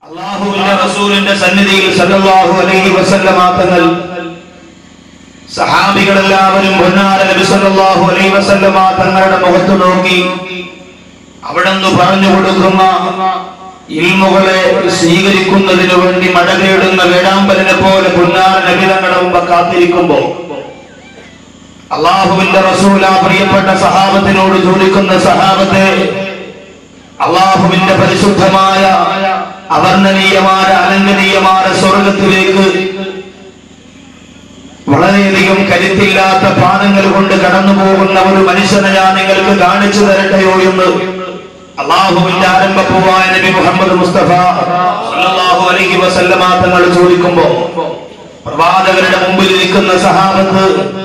അള്ളാഹുവിന്റെ റസൂലിന്റെ സന്നിധിയിൽ സല്ലല്ലാഹു അലൈഹി വസല്ലമ തങ്ങൾ സഹാബികളെല്ലാവരും പൊന്നാര നബി സല്ലല്ലാഹു അലൈഹി വസല്ലമ തങ്ങളുടെ മുഖത്ത് നോക്കി അവിടുന്ന് പറഞ്ഞു കൊടുക്കുന്ന ഇൽമുകളെ സ്വീകരിക്കുന്നതിന് വേണ്ടി മടകയിടുന്ന വേടാമ്പലിനെ പോലെ പൊന്നാര നബി തങ്ങളുടെ മുമ്പ് കാത്തിരിക്കുമ്പോ അള്ളാഹുവിന്റെ റസൂല പ്രിയപ്പെട്ട സഹാബത്തിനോട് ചോദിക്കുന്ന സഹാബത്തെ അള്ളാഹുവിന്റെ പരിശുദ്ധമായ അവർണ്ണനീയമായ അലങ്കനീയമായ സ്വർഗത്തിലേക്ക് വളരെയധികം കരുത്തില്ലാത്ത പാദങ്ങൾ കൊണ്ട് കടന്നു പോകുന്ന ഒരു മനുഷ്യനെ ഞാൻ നിങ്ങൾക്ക് കാണിച്ചു തരട്ടെയോ എന്ന് അള്ളാഹുവിന്റെ ആരംഭപ്പൂവായ നബി മുഹമ്മദ് മുസ്തഫ സല്ലല്ലാഹു അലൈഹി വസല്ലമ തങ്ങൾ ചോദിക്കുമ്പോ പ്രവാചകരുടെ മുമ്പിൽ ഇരിക്കുന്ന സഹാബത്ത്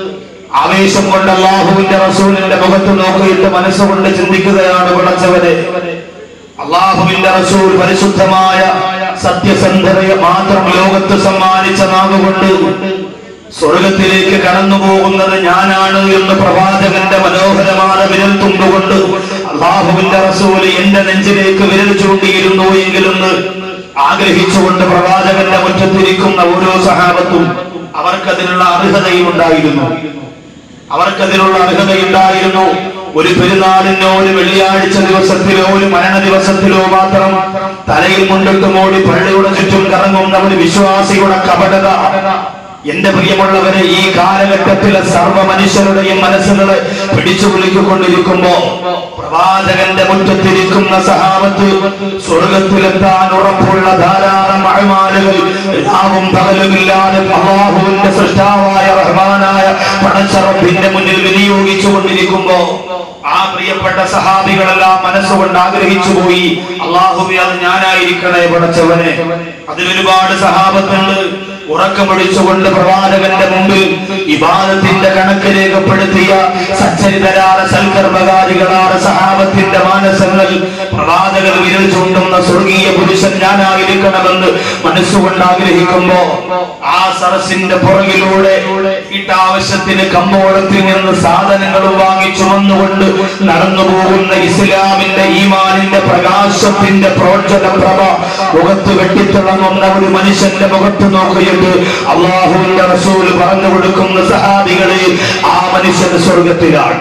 ആവേശം കൊണ്ട് അള്ളാഹുവിന്റെ റസൂലിന്റെ മുഖത്ത് നോക്കിയിട്ട് മനസ്സുകൊണ്ട് ചിന്തിക്കുകയാണ് വിളച്ചവരെ അള്ളാഹുവിന്റെ റസൂൽ പരിശുദ്ധമായ സത്യസന്ധതയെ മാത്രം ലോകത്ത് സമ്മാനിച്ച നാവുകൊണ്ട് സ്വർഗത്തിലേക്ക് കടന്നു പോകുന്നത് ഞാനാണ് എന്ന് പ്രവാചകന്റെ മനോഹരമായ വിരൽ തുമ്പുകൊണ്ട് അള്ളാഹുവിന്റെ റസൂൽ എന്റെ നെഞ്ചിലേക്ക് വിരൽ ചൂണ്ടിയിരുന്നു എങ്കിലൊന്ന് ആഗ്രഹിച്ചുകൊണ്ട് പ്രവാചകന്റെ മുറ്റത്തിരിക്കുന്ന ഓരോ സഹാബത്തും അവർക്കതിനുള്ള അർഹതയും ഉണ്ടായിരുന്നു അവർക്കതിനുള്ള അർഹതയുണ്ടായിരുന്നു ഒരു പെരുന്നാളിനോ ഒരു വെള്ളിയാഴ്ച ദിവസത്തിലോ ഒരു മരണ ദിവസത്തിലോ മാത്രം തലയിൽ മുണ്ടിട്ട് മോടി പള്ളിയുടെ ചുറ്റും കറങ്ങുന്ന ഒരു വിശ്വാസിയുടെ കപടത എന്റെ പ്രിയമുള്ളവരെ ഈ കാലഘട്ടത്തിലെ സർവ്വ മനുഷ്യരുടെയും മനസ്സുകളെ പിടിച്ചു വിളിക്കൊണ്ടിരിക്കുമ്പോ പ്രവാചകന്റെ മുറ്റത്തിരിക്കുന്ന സഹാബത്ത് സ്വർഗത്തിലെത്താൻ ഉറപ്പുള്ള ധാരാളം അഴിമാലുകൾ രാവും പകലുമില്ലാതെ അള്ളാഹുവിന്റെ സൃഷ്ടാവായ റഹ്മാനായ പടച്ചറപ്പിന്റെ മുന്നിൽ വിനിയോഗിച്ചു കൊണ്ടിരിക്കുമ്പോ ആ പ്രിയപ്പെട്ട സഹാബികളെല്ലാം മനസ്സുകൊണ്ട് ആഗ്രഹിച്ചു പോയി അള്ളാഹുബി അത് ഞാനായിരിക്കണേ പടച്ചവനെ അതിലൊരുപാട് സഹാബത്തുണ്ട് ഉറക്കമൊഴിച്ചുകൊണ്ട് പ്രവാചകന്റെ മുമ്പിൽ ഇബാദത്തിന്റെ കണക്ക് രേഖപ്പെടുത്തിയ സച്ചരിതരായ സൽക്കർമ്മകാരികളായ സഹാബത്തിന്റെ മാനസങ്ങൾ പ്രവാചകർ വിരൽ ചൂണ്ടുന്ന സ്വർഗീയ പുരുഷൻ ഞാനായിരിക്കണമെന്ന് മനസ്സുകൊണ്ട് ആഗ്രഹിക്കുമ്പോ ആ സരസിന്റെ പുറകിലൂടെ വീട്ടാവശ്യത്തിന് കമ്പോളത്തിൽ നിന്ന് സാധനങ്ങളും വാങ്ങി ചുമന്നുകൊണ്ട് നടന്നു പോകുന്ന ഇസ്ലാമിന്റെ ഈമാനിന്റെ പ്രകാശത്തിന്റെ പ്രോജ്വല പ്രഭ മുഖത്ത് വെട്ടിത്തിളങ്ങുന്ന ഒരു മനുഷ്യന്റെ മുഖത്ത് നോക്കിയിട്ട് അള്ളാഹുവിന്റെ റസൂൽ പറഞ്ഞു കൊടുക്കുന്ന സഹാബികളെ ആ മനുഷ്യൻ സ്വർഗത്തിലാണ്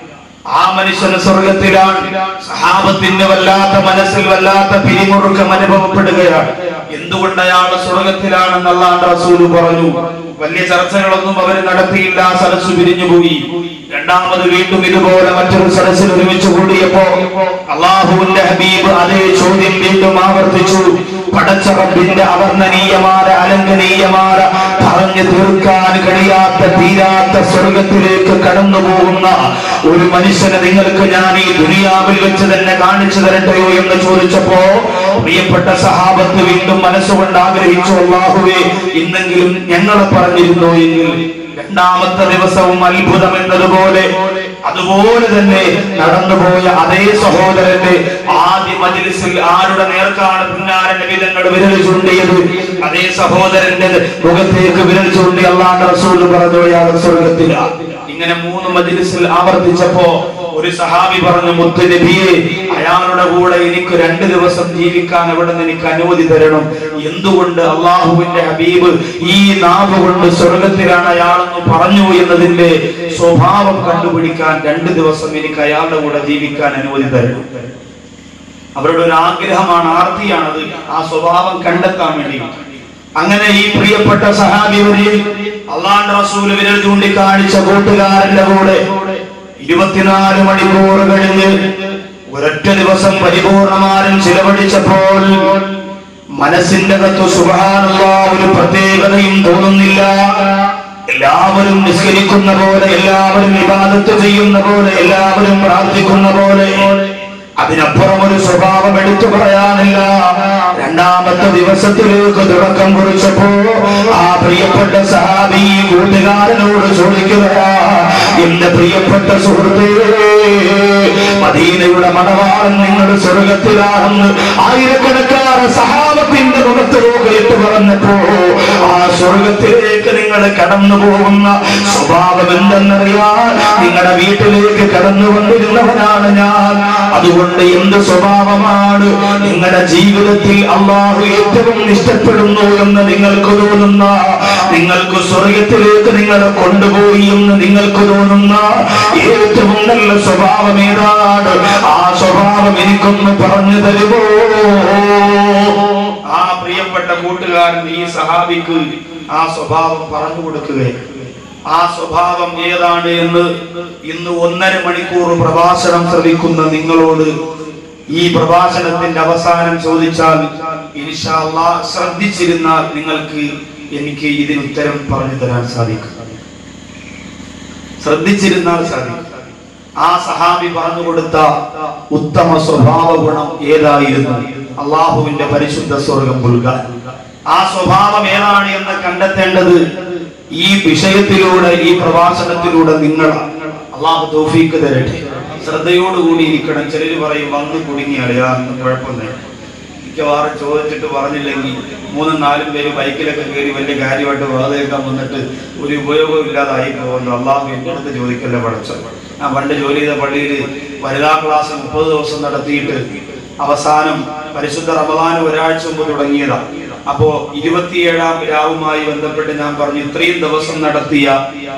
ആ മനുഷ്യന് സ്വർഗത്തിലാണ് സഹാബത്തിന്റെ വല്ലാത്ത മനസ്സിൽ വല്ലാത്ത പിരിമുറുക്കം അനുഭവപ്പെടുകയാണ് എന്തുകൊണ്ട് അയാൾ സ്വർഗത്തിലാണെന്ന് അള്ളാഹ് റസൂല് പറഞ്ഞു വലിയ ചർച്ചകളൊന്നും അവർ നടത്തിയില്ല ആ സദസ് പിരിഞ്ഞുപോയി രണ്ടാമത് വീണ്ടും ഇതുപോലെ മറ്റൊരു സദസ്സിൽ ഒരുമിച്ച് കൂടിയപ്പോ അള്ളാഹുവിന്റെ ഹബീബ് അതേ ചോദ്യം വീണ്ടും ആവർത്തിച്ചു പടച്ചറബിന്റെ അവർണ്ണനീയമാര അലങ്കനീയമാര പറഞ്ഞു തീർക്കാൻ കഴിയാത്ത തീരാത്ത സ്വർഗത്തിലേക്ക് കടന്നു പോകുന്ന ഒരു മനുഷ്യനെ നിങ്ങൾക്ക് ഞാൻ ഈ ദുനിയാവിൽ വെച്ച് തന്നെ കാണിച്ചു തരട്ടെയോ എന്ന് ചോദിച്ചപ്പോ പ്രിയപ്പെട്ട സഹാബത്ത് വീണ്ടും മനസ്സുകൊണ്ട് ആഗ്രഹിച്ചു അള്ളാഹുവേ ഇന്നെങ്കിലും ഞങ്ങളെ പറഞ്ഞിരുന്നു എങ്കിൽ രണ്ടാമത്തെ ദിവസവും അത്ഭുതം എന്നതുപോലെ അതുപോലെ തന്നെ നടന്നുപോയ അതേ സഹോദരന്റെ ആദ്യ മജിലിസിൽ ആരുടെ നേർക്കാണ് പിന്നാരന്റെ വിധങ്ങൾ വിരൽ ചൂണ്ടിയത് അതേ സഹോദരന്റെ മുഖത്തേക്ക് വിരൽ ചൂണ്ടി അള്ളാന്റെ റസൂൽ പറഞ്ഞു അയാൾ സ്വർഗത്തിലാണ് ഇങ്ങനെ മൂന്ന് മജിലിസിൽ ആവർത്തിച്ചപ്പോ ഒരു സഹാബി പറഞ്ഞു മുത്ത് നബിയെ അയാളുടെ കൂടെ എനിക്ക് രണ്ട് ദിവസം ജീവിക്കാൻ അവിടെ നിന്ന് എനിക്ക് അനുമതി തരണം എന്തുകൊണ്ട് അള്ളാഹുവിന്റെ ഹബീബ് ഈ നാവ് കൊണ്ട് സ്വർഗത്തിലാണ് അയാളെന്ന് പറഞ്ഞു എന്നതിന്റെ സ്വഭാവം കണ്ടുപിടിക്കാൻ രണ്ട് ദിവസം എനിക്ക് അയാളുടെ കൂടെ ജീവിക്കാൻ അനുമതി തരണം അവരുടെ ഒരു ആഗ്രഹമാണ് ആർത്തിയാണത് ആ സ്വഭാവം കണ്ടെത്താൻ വേണ്ടി അങ്ങനെ ഈ പ്രിയപ്പെട്ട സഹാബിവരിൽ അള്ളാന്റെ റസൂല് വിരൽ ചൂണ്ടിക്കാണിച്ച കൂട്ടുകാരന്റെ കൂടെ ഇരുപത്തിനാല് മണിക്കൂർ കഴിഞ്ഞ് ഒരൊറ്റ ദിവസം പരിപൂർണമാരും ചിലവഴിച്ചപ്പോൾ മനസ്സിന്റെ കത്ത് സുബാനുള്ള ഒരു പ്രത്യേകതയും തോന്നുന്നില്ല എല്ലാവരും നിസ്കരിക്കുന്ന പോലെ എല്ലാവരും വിവാദത്ത് ചെയ്യുന്ന പോലെ എല്ലാവരും പ്രാർത്ഥിക്കുന്ന പോലെ അതിനപ്പുറം ഒരു സ്വഭാവം എടുത്തു പറയാനില്ല രണ്ടാമത്തെ ദിവസത്തിലേക്ക് തുടക്കം കുറിച്ചപ്പോ ആ പ്രിയപ്പെട്ട സഹാബി കൂട്ടുകാരനോട് ചോദിക്കുകയാ എന്റെ പ്രിയപ്പെട്ട സുഹൃത്തേ മദീനയുടെ മണവാളൻ നിങ്ങൾ സ്വർഗത്തിലാണെന്ന് ആയിരക്കണക്കാറ് സഹാബത്തിന്റെ മുഖത്ത് നോക്കിയിട്ട് പറഞ്ഞപ്പോ ആ സ്വർഗത്തിലേക്ക് നിങ്ങൾ നിങ്ങൾ കടന്നു പോകുന്ന സ്വഭാവം എന്തെന്നറിയാൻ നിങ്ങളുടെ വീട്ടിലേക്ക് കടന്നു വന്നിരുന്നവനാണ് ഞാൻ അതുകൊണ്ട് എന്ത് സ്വഭാവമാണ് നിങ്ങളുടെ ജീവിതത്തിൽ അള്ളാഹു ഏറ്റവും ഇഷ്ടപ്പെടുന്നു എന്ന് നിങ്ങൾക്ക് തോന്നുന്ന നിങ്ങൾക്ക് സ്വർഗത്തിലേക്ക് നിങ്ങളെ കൊണ്ടുപോയി എന്ന് നിങ്ങൾക്ക് തോന്നുന്ന ഏറ്റവും നല്ല സ്വഭാവം ഏതാണ് ആ സ്വഭാവം എനിക്കൊന്ന് പറഞ്ഞു തരുമോ ആ പ്രിയപ്പെട്ട കൂട്ടുകാരൻ ഈ സഹാബിക്ക് ആ സ്വഭാവം പറഞ്ഞു കൊടുക്കുകയാണ് ആ സ്വഭാവം ഏതാണ് എന്ന് ഇന്ന് ഒന്നര മണിക്കൂർ പ്രഭാഷണം ശ്രമിക്കുന്ന നിങ്ങളോട് ഈ പ്രഭാഷണത്തിന്റെ അവസാനം ചോദിച്ചാൽ ഇൻഷാ അല്ലാഹ് ശ്രദ്ധിച്ചിരുന്നാൽ നിങ്ങൾക്ക് എനിക്ക് ഇതിന് ഉത്തരം പറഞ്ഞു തരാൻ സാധിക്കും ശ്രദ്ധിച്ചിരുന്നാൽ സാധിക്കും ആ സഹാബി പറഞ്ഞു കൊടുത്ത ഉത്തമ സ്വഭാവ ഗുണം ഏതായിരുന്നു അള്ളാഹുവിന്റെ പരിശുദ്ധ സ്വർഗം പുൽകാൻ ആ സ്വഭാവം ഏതാണ് എന്ന് കണ്ടെത്തേണ്ടത് ഈ വിഷയത്തിലൂടെ ഈ പ്രഭാഷണത്തിലൂടെ നിങ്ങൾ അള്ളാഹു തൗഫീക്ക് തരട്ടെ ശ്രദ്ധയോടുകൂടി ഇരിക്കണം ചിലര് പറയും വന്ന് കുടുങ്ങിയാലയാ കുഴപ്പമൊന്നുമില്ല മിക്കവാറും ചോദിച്ചിട്ട് പറഞ്ഞില്ലെങ്കിൽ മൂന്നും നാലും പേര് ബൈക്കിലൊക്കെ കയറി വലിയ കാര്യമായിട്ട് വാതേക്കാൻ വന്നിട്ട് ഒരു ഉപയോഗം ഇല്ലാതായി പോകുന്നു അള്ളാഹു എൻ്റെ അടുത്ത് ചോദിക്കല്ലേ പഠിച്ചത് ഞാൻ പണ്ട് ജോലി ചെയ്ത പള്ളിയിൽ വനിതാ ക്ലാസ് മുപ്പത് ദിവസം നടത്തിയിട്ട് അവസാനം പരിശുദ്ധ റമദാൻ ഒരാഴ്ച മുമ്പ് തുടങ്ങിയതാ അപ്പോ ഇരുപത്തിയേഴാം രാവുമായി ബന്ധപ്പെട്ട് ഞാൻ പറഞ്ഞു ഇത്രയും ദിവസം നടത്തിയ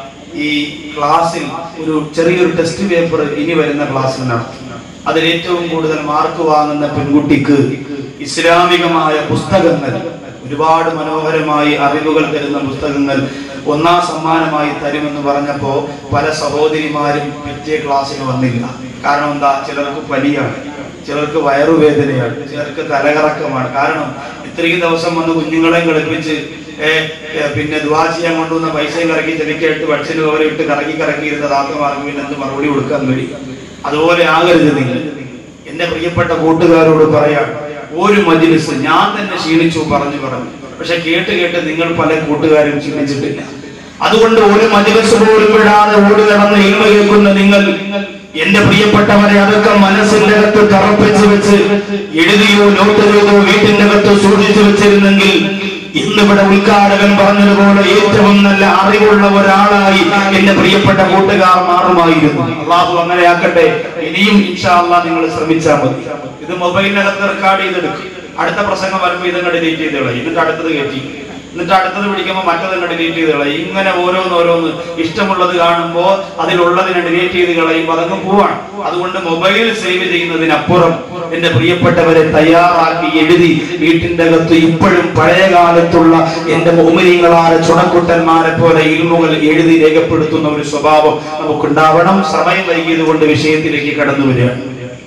ഈ ക്ലാസ്സിൽ ഒരു ചെറിയൊരു ടെസ്റ്റ് പേപ്പർ ഇനി വരുന്ന ക്ലാസ്സിൽ നടത്തും അതിൽ ഏറ്റവും കൂടുതൽ മാർക്ക് വാങ്ങുന്ന പെൺകുട്ടിക്ക് ഇസ്ലാമികമായ പുസ്തകങ്ങൾ ഒരുപാട് മനോഹരമായി അറിവുകൾ തരുന്ന പുസ്തകങ്ങൾ ഒന്നാം സമ്മാനമായി തരുമെന്ന് പറഞ്ഞപ്പോ പല സഹോദരിമാരും പിറ്റേ ക്ലാസ്സിന് വന്നില്ല കാരണം എന്താ ചിലർക്ക് പനിയാണ് ചിലർക്ക് വയറുവേദനയാണ് ചിലർക്ക് തലകറക്കമാണ് കാരണം ഇത്രയും ദിവസം വന്ന് കുഞ്ഞുങ്ങളെ കളിപ്പിച്ച് ഏ, ഏ, പിന്നെ ദുവാ ചെയ്യാൻ കൊണ്ടുവന്ന പൈസയും കറക്കി ചെവിക്കേട്ട് ഭക്ഷണം ഓരോ ഇട്ട് കറക്കി കറക്കിയിരുന്ന താത്തമാർക്ക് പിന്നെ എന്ത് മറുപടി കൊടുക്കാൻ കഴിയും അതുപോലെ ആകരുത് നിങ്ങൾ എന്റെ പ്രിയപ്പെട്ട കൂട്ടുകാരോട് പറയാം ഒരു മജിലിസ് ഞാൻ തന്നെ ക്ഷീണിച്ചു പറഞ്ഞു പറഞ്ഞു പക്ഷെ കേട്ട് കേട്ട് നിങ്ങൾ പല കൂട്ടുകാരും ക്ഷീണിച്ചിട്ടില്ല അതുകൊണ്ട് ഒരു മജിലിസ് പോലും വിടാതെ ഓടി നടന്ന് ഇൽമ കേൾക്കുന്ന നിങ്ങൾ എന്റെ പ്രിയപ്പെട്ടവരെ അതൊക്കെ മനസ്സിന്റെ അകത്ത് തറപ്പിച്ച് വെച്ച് എഴുതിയോ നോട്ട് ചെയ്തോ വീട്ടിന്റെ അകത്ത് സൂക്ഷിച്ചു വെച്ചിരുന്നെങ്കിൽ ഇന്നിവിടെ ഉദ്ഘാടകൻ പറഞ്ഞതുപോലെ ഏറ്റവും നല്ല അറിവുള്ള ഒരാളായി എന്റെ പ്രിയപ്പെട്ട കൂട്ടുകാർ മാറുമായിരുന്നു അള്ളാഹു അങ്ങനെ ആക്കട്ടെ ഇനിയും ഇൻഷാ അള്ളാഹ് നിങ്ങൾ ശ്രമിച്ചാൽ മതി ഇത് മൊബൈലിനകത്ത് റെക്കോർഡ് ചെയ്തെടുക്കും അടുത്ത പ്രസംഗം വരുമ്പോൾ ഇതങ്ങ് ഡിലീറ്റ് ചെയ്ത് കളയും എന്നിട്ട് അടുത്തത് കയറ്റി എന്നിട്ട് അടുത്തത് പിടിക്കുമ്പോൾ മറ്റതങ്ങ് ഡിലീറ്റ് ചെയ്ത് കളയും ഇങ്ങനെ ഓരോന്ന് ഓരോന്ന് ഇഷ്ടമുള്ളത് കാണുമ്പോൾ അതിലുള്ളതിനെ ഡിലീറ്റ് ചെയ്ത് കളയുമ്പോൾ അതങ്ങ് പോവാണ് അതുകൊണ്ട് മൊബൈൽ സേവ് ചെയ്യുന്നതിനപ്പുറം എന്റെ പ്രിയപ്പെട്ടവരെ തയ്യാറാക്കി എഴുതി വീട്ടിന്റെ അകത്ത് ഇപ്പോഴും പഴയ കാലത്തുള്ള എന്റെ മോമിനിങ്ങളായ ചുണക്കുട്ടന്മാരെ പോലെ ഇൽമുകൾ എഴുതി രേഖപ്പെടുത്തുന്ന ഒരു സ്വഭാവം നമുക്കുണ്ടാവണം സമയം വൈകിയത് കൊണ്ട് വിഷയത്തിലേക്ക് കടന്നു വരികയാണ്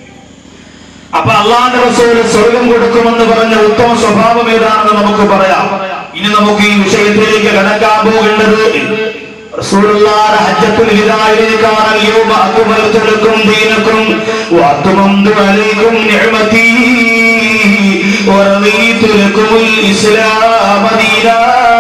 അപ്പൊ അള്ളാന്റെ റസൂല് സ്വർഗം കൊടുക്കുമെന്ന് പറഞ്ഞ ഉത്തമ സ്വഭാവം ഏതാണെന്ന് നമുക്ക് പറയാം ഇനി നമുക്ക് ഈ വിഷയത്തിലേക്ക് കടക്കാൻ പോകേണ്ടത് റസൂലുള്ളാഹിയുടെ ഹജ്ജത്തുൽ വിദായിലേക്കാണ് അൽയൗമ അക്മൽതു ലക്കും ദീനക്കും വഅത്മംതു അലൈക്കും നിഅമതി വറദീതു ലക്കുമുൽ ഇസ്ലാമ ദീനാ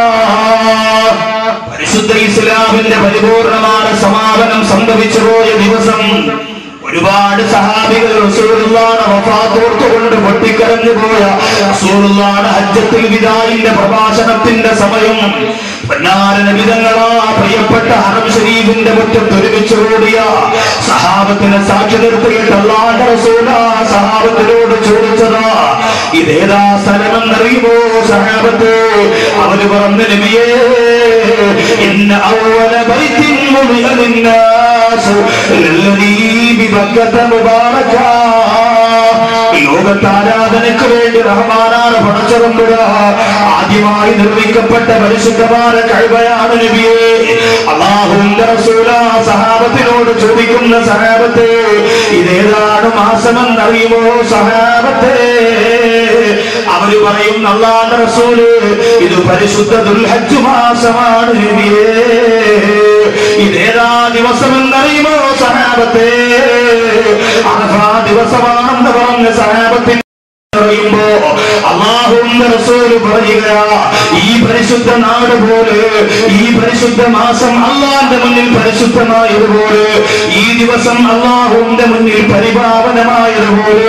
പരിശുദ്ധ ഇസ്ലാമിന്റെ പരിപൂർണമായ സമാപനം സംഭവിച്ചു പോയ ദിവസം ഒരുപാട് സഹാബികൾ റസൂലുള്ളാഹിയുടെ വഫാത്തോർത്തുകൊണ്ട് പൊട്ടിക്കരഞ്ഞു പോയ റസൂലുള്ളാഹിയുടെ ഹജ്ജത്തുൽ വിദായിന്റെ പ്രഭാഷണത്തിന്റെ സമയം പൊന്നാര നബിതങ്ങളാ പ്രിയപ്പെട്ട ഹറം ഷരീഫിന്റെ മുറ്റത്ത് ഒരുമിച്ച് കൂടിയ സഹാബത്തിനെ സാക്ഷി നിർത്തിയിട്ട് അള്ളാഹുവിന്റെ റസൂല സഹാബത്തിനോട് ചോദിച്ചതാ ഇതേതാ സ്ഥലമെന്നറിയുമോ സഹാബത്ത് അവര് പറഞ്ഞു നബിയേ ഇന്ന ഔവല ബൈത്തിൻ മുളിഅ ലിന്നാസ് ലല്ലദീ ബിബക്കത മുബാറകാ ലോകത്ത് ആരാധനയ്ക്ക് വേണ്ടി റഹ്മാനാണ് പടച്ചറമ്പുക ആദ്യമായി നിർമ്മിക്കപ്പെട്ട പരിശുദ്ധമായ കഴിവയാണ് നബിയെ അള്ളാഹുവിന്റെ റസൂല സഹാബത്തിനോട് ചോദിക്കുന്ന സഹാബത്തെ ഇതേതാണ് മാസമെന്നറിയുമോ സഹാബത്തെ അവര് പറയും അള്ളാന്റെ റസൂല് ഇത് പരിശുദ്ധ ദുൽഹജ്ജ് മാസമാണ് നബിയേ ഇതേതാ ദിവസമെന്നറിയുമോ സഹാബത്തെ അറഫാ ദിവസമാണെന്ന് പറഞ്ഞ സഹാബത്തിന് പറയുമ്പോ അള്ളാഹുവിന്റെ റസൂല് പറയുക ഈ പരിശുദ്ധ നാട് പോലെ ഈ പരിശുദ്ധ മാസം അള്ളാന്റെ മുന്നിൽ പരിശുദ്ധമായതുപോലെ ഈ ദിവസം അള്ളാഹുവിന്റെ മുന്നിൽ പരിപാവനമായതുപോലെ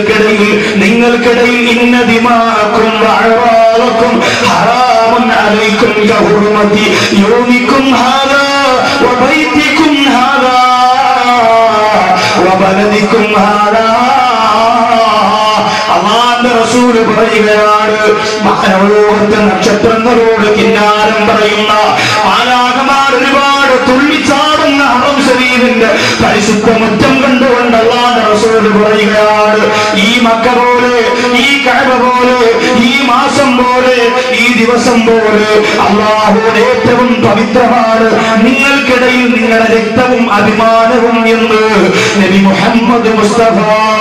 നിങ്ങൾക്കിടയിൽ നിങ്ങൾക്കിടയിൽ ഇന്ന ദിമാക്കും അഴവാക്കും ഹറാമുൻ അലൈക്കും عليكم كحرمة يومكم هذا وبيتكم هذا وبلدكم هذا അള്ളാന്റെ റസൂല് പറയുകയാണ് മാനവലോകത്തെ നക്ഷത്രങ്ങളോട് കിന്നാരം പറയുന്ന മാലാകമാർ ഒരുപാട് തുള്ളിച്ചാടുന്ന ഹറം ശരീരന്റെ പരിശുദ്ധ മുറ്റം കണ്ടുകൊണ്ട് അള്ളാന്റെ റസൂല് പറയുകയാണ് ഈ മക്ക പോലെ ഈ കഴവ പോലെ ഈ മാസം പോലെ ഈ ദിവസം പോലെ അള്ളാഹുയുടെ ഏറ്റവും പവിത്രമാണ് നിങ്ങൾക്കിടയിൽ നിങ്ങളുടെ രക്തവും അഭിമാനവും എന്ന് നബി മുഹമ്മദ് മുസ്തഫ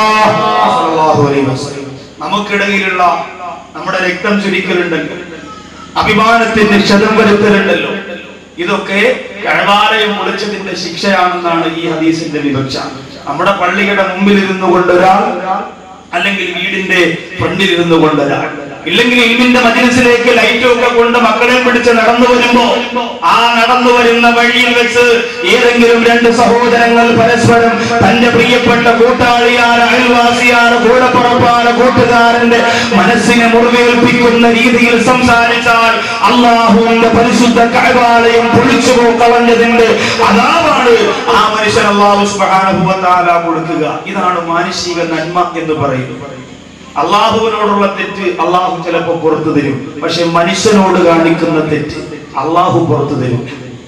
സല്ലല്ലാഹു അലൈഹി വസല്ലം. നമുക്കിടയിലുള്ള നമ്മുടെ രക്തം ചുരിക്കലുണ്ടല്ലോ അഭിമാനത്തിന്റെ ക്ഷതം വരുത്തലുണ്ടല്ലോ ഇതൊക്കെ കഴവാലയം പൊളിച്ചതിന്റെ ശിക്ഷയാണെന്നാണ് ഈ ഹദീസിന്റെ വിവക്ഷ നമ്മുടെ പള്ളിയുടെ മുമ്പിൽ ഇരുന്നു കൊണ്ട് ഒരാൾ അല്ലെങ്കിൽ വീടിന്റെ ഫ്രണ്ടിൽ ഇരുന്നു കൊണ്ട് ഒരാൾ ഇല്ലെങ്കിൽ ഇൽമിന്റെ മജിലിസിലേക്ക് ലൈറ്റൊക്കെ കൊണ്ട് മക്കളെ പിടിച്ച് നടന്നു വരുമ്പോ ആ നടന്നു വരുന്ന വഴിയിൽ വെച്ച് ഏതെങ്കിലും രണ്ട് സഹോദരങ്ങൾ പരസ്പരം തന്റെ പ്രിയപ്പെട്ട കൂട്ടാളിയാണ് അയൽവാസിയാണ് കൂടപ്പുറപ്പാണ് കൂട്ടുകാരന്റെ മനസ്സിനെ മുറിവേൽപ്പിക്കുന്ന രീതിയിൽ സംസാരിച്ചാൽ അള്ളാഹുവിന്റെ പരിശുദ്ധ കഴവാലയം പൊളിച്ചു കളഞ്ഞതിന്റെ അതാവാണ് ആ മനുഷ്യൻ അള്ളാഹു സുബ്ഹാനഹു വ തആല കൊടുക്കുക ഇതാണ് മാനുഷിക നന്മ എന്ന് പറയുന്നത് അള്ളാഹുവിനോടുള്ള തെറ്റ് അള്ളാഹു ചിലപ്പോൾ പുറത്തു തരും പക്ഷെ മനുഷ്യനോട് കാണിക്കുന്ന തെറ്റ് അള്ളാഹു പുറത്തു തരും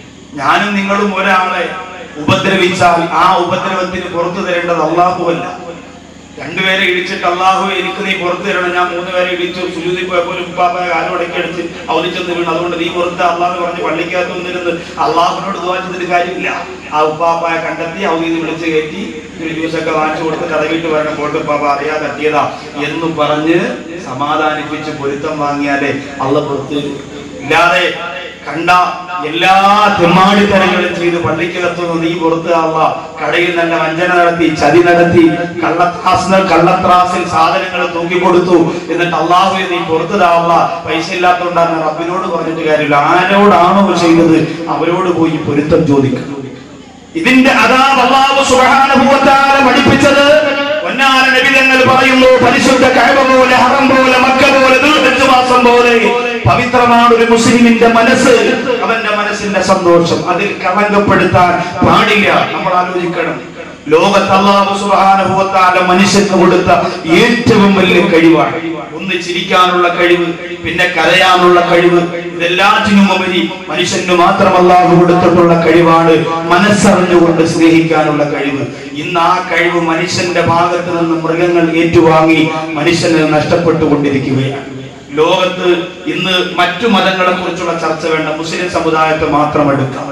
ഞാനും നിങ്ങളും ഒരാളെ ഉപദ്രവിച്ചാൽ ആ ഉപദ്രവത്തിന് പുറത്തു തരേണ്ടത് അള്ളാഹുവല്ല രണ്ടുപേരെ ഇടിച്ചിട്ട് അള്ളാഹു എനിക്ക് നീ പുറത്തു തരണം ഞാൻ മൂന്ന് പേരെ ഇടിച്ചു സുജൂതി പോയപ്പോൾ ഒരു ഉപ്പാപ്പ കാലോടക്കി അടിച്ച് അവധിച്ചെന്ന് വീണു അതുകൊണ്ട് നീ പുറത്ത് അള്ളാഹ് പറഞ്ഞ് പള്ളിക്കകത്ത് വന്നിരുന്ന് അള്ളാഹുവിനോട് ദുവാ ചെയ്തിട്ട് കാര്യമില്ല ആ ഉപ്പാപ്പായെ കണ്ടെത്തി അവധി വിളിച്ച് കയറ്റി ഒരു ജ്യൂസൊക്കെ വാങ്ങിച്ചു കൊടുത്ത് കഥവിട്ട് വരണം പോട്ട് ഉപ്പാപ്പ അറിയാ തട്ടിയതാ എന്ന് പറഞ്ഞ് സമാധാനിപ്പിച്ച് പൊരുത്തം വാങ്ങിയാലേ അള്ള പുറത്ത് തരൂ. ഇല്ലാതെ കണ്ട എല്ലാ തെമ്മാടിത്തരങ്ങളും ചെയ്ത് പള്ളിക്കകത്ത് നിന്ന് നീ പുറത്ത് അള്ള കടയിൽ നല്ല വഞ്ചന നടത്തി ചതി നടത്തി കള്ളത്രാസ് കള്ളത്രാസിൽ സാധനങ്ങൾ തൂക്കിക്കൊടുത്തു എന്നിട്ട് അള്ളാഹുവെ നീ പുറത്ത് താവല്ല പൈസ ഇല്ലാത്തതുകൊണ്ടാണ് റബ്ബിനോട് പറഞ്ഞിട്ട് കാര്യമില്ല ആരോടാണോ ചെയ്തത് അവരോട് പോയി പൊരുത്തം ചോദിക്കണം ഇതിന്റെ അതാബ് അള്ളാഹു സുബ്ഹാനഹു വ തആല പഠിപ്പിച്ചത് പൊന്നാര നബിതങ്ങൾ പറയുന്നു പരിശുദ്ധ കഅബ പോലെ ഹറം പോലെ മക്ക പോലെ ദുൽഹജ്ജ് മാസം പോലെ പവിത്രമാണ് ഒരു മുസ്ലിമിന്റെ മനസ്സ് അവന്റെ മനസ്സിന്റെ സന്തോഷം അതിൽ കളങ്കപ്പെടുത്താൻ പാടില്ല നമ്മൾ ആലോചിക്കണം ലോകത്ത് അള്ളാഹു സുബ്ഹാനഹു വ തആല മനുഷ്യന് കൊടുത്ത ഏറ്റവും വലിയ കഴിവാണ് ഒന്ന് ചിരിക്കാനുള്ള കഴിവ് പിന്നെ കരയാനുള്ള കഴിവ് ഇതെല്ലാറ്റിനും ഉപരി മനുഷ്യന് മാത്രം അല്ലാഹു കൊടുത്തിട്ടുള്ള കഴിവാണ് മനസ്സറിഞ്ഞുകൊണ്ട് സ്നേഹിക്കാനുള്ള കഴിവ് ഇന്ന് ആ കഴിവ് മനുഷ്യന്റെ ഭാഗത്ത് നിന്ന് മൃഗങ്ങൾ ഏറ്റുവാങ്ങി മനുഷ്യന് നഷ്ടപ്പെട്ടുകൊണ്ടിരിക്കുകയാണ് ലോകത്ത് ഇന്ന് മറ്റു മതങ്ങളെ കുറിച്ചുള്ള ചർച്ച വേണ്ട മുസ്ലിം സമുദായത്തെ മാത്രം എടുക്കാം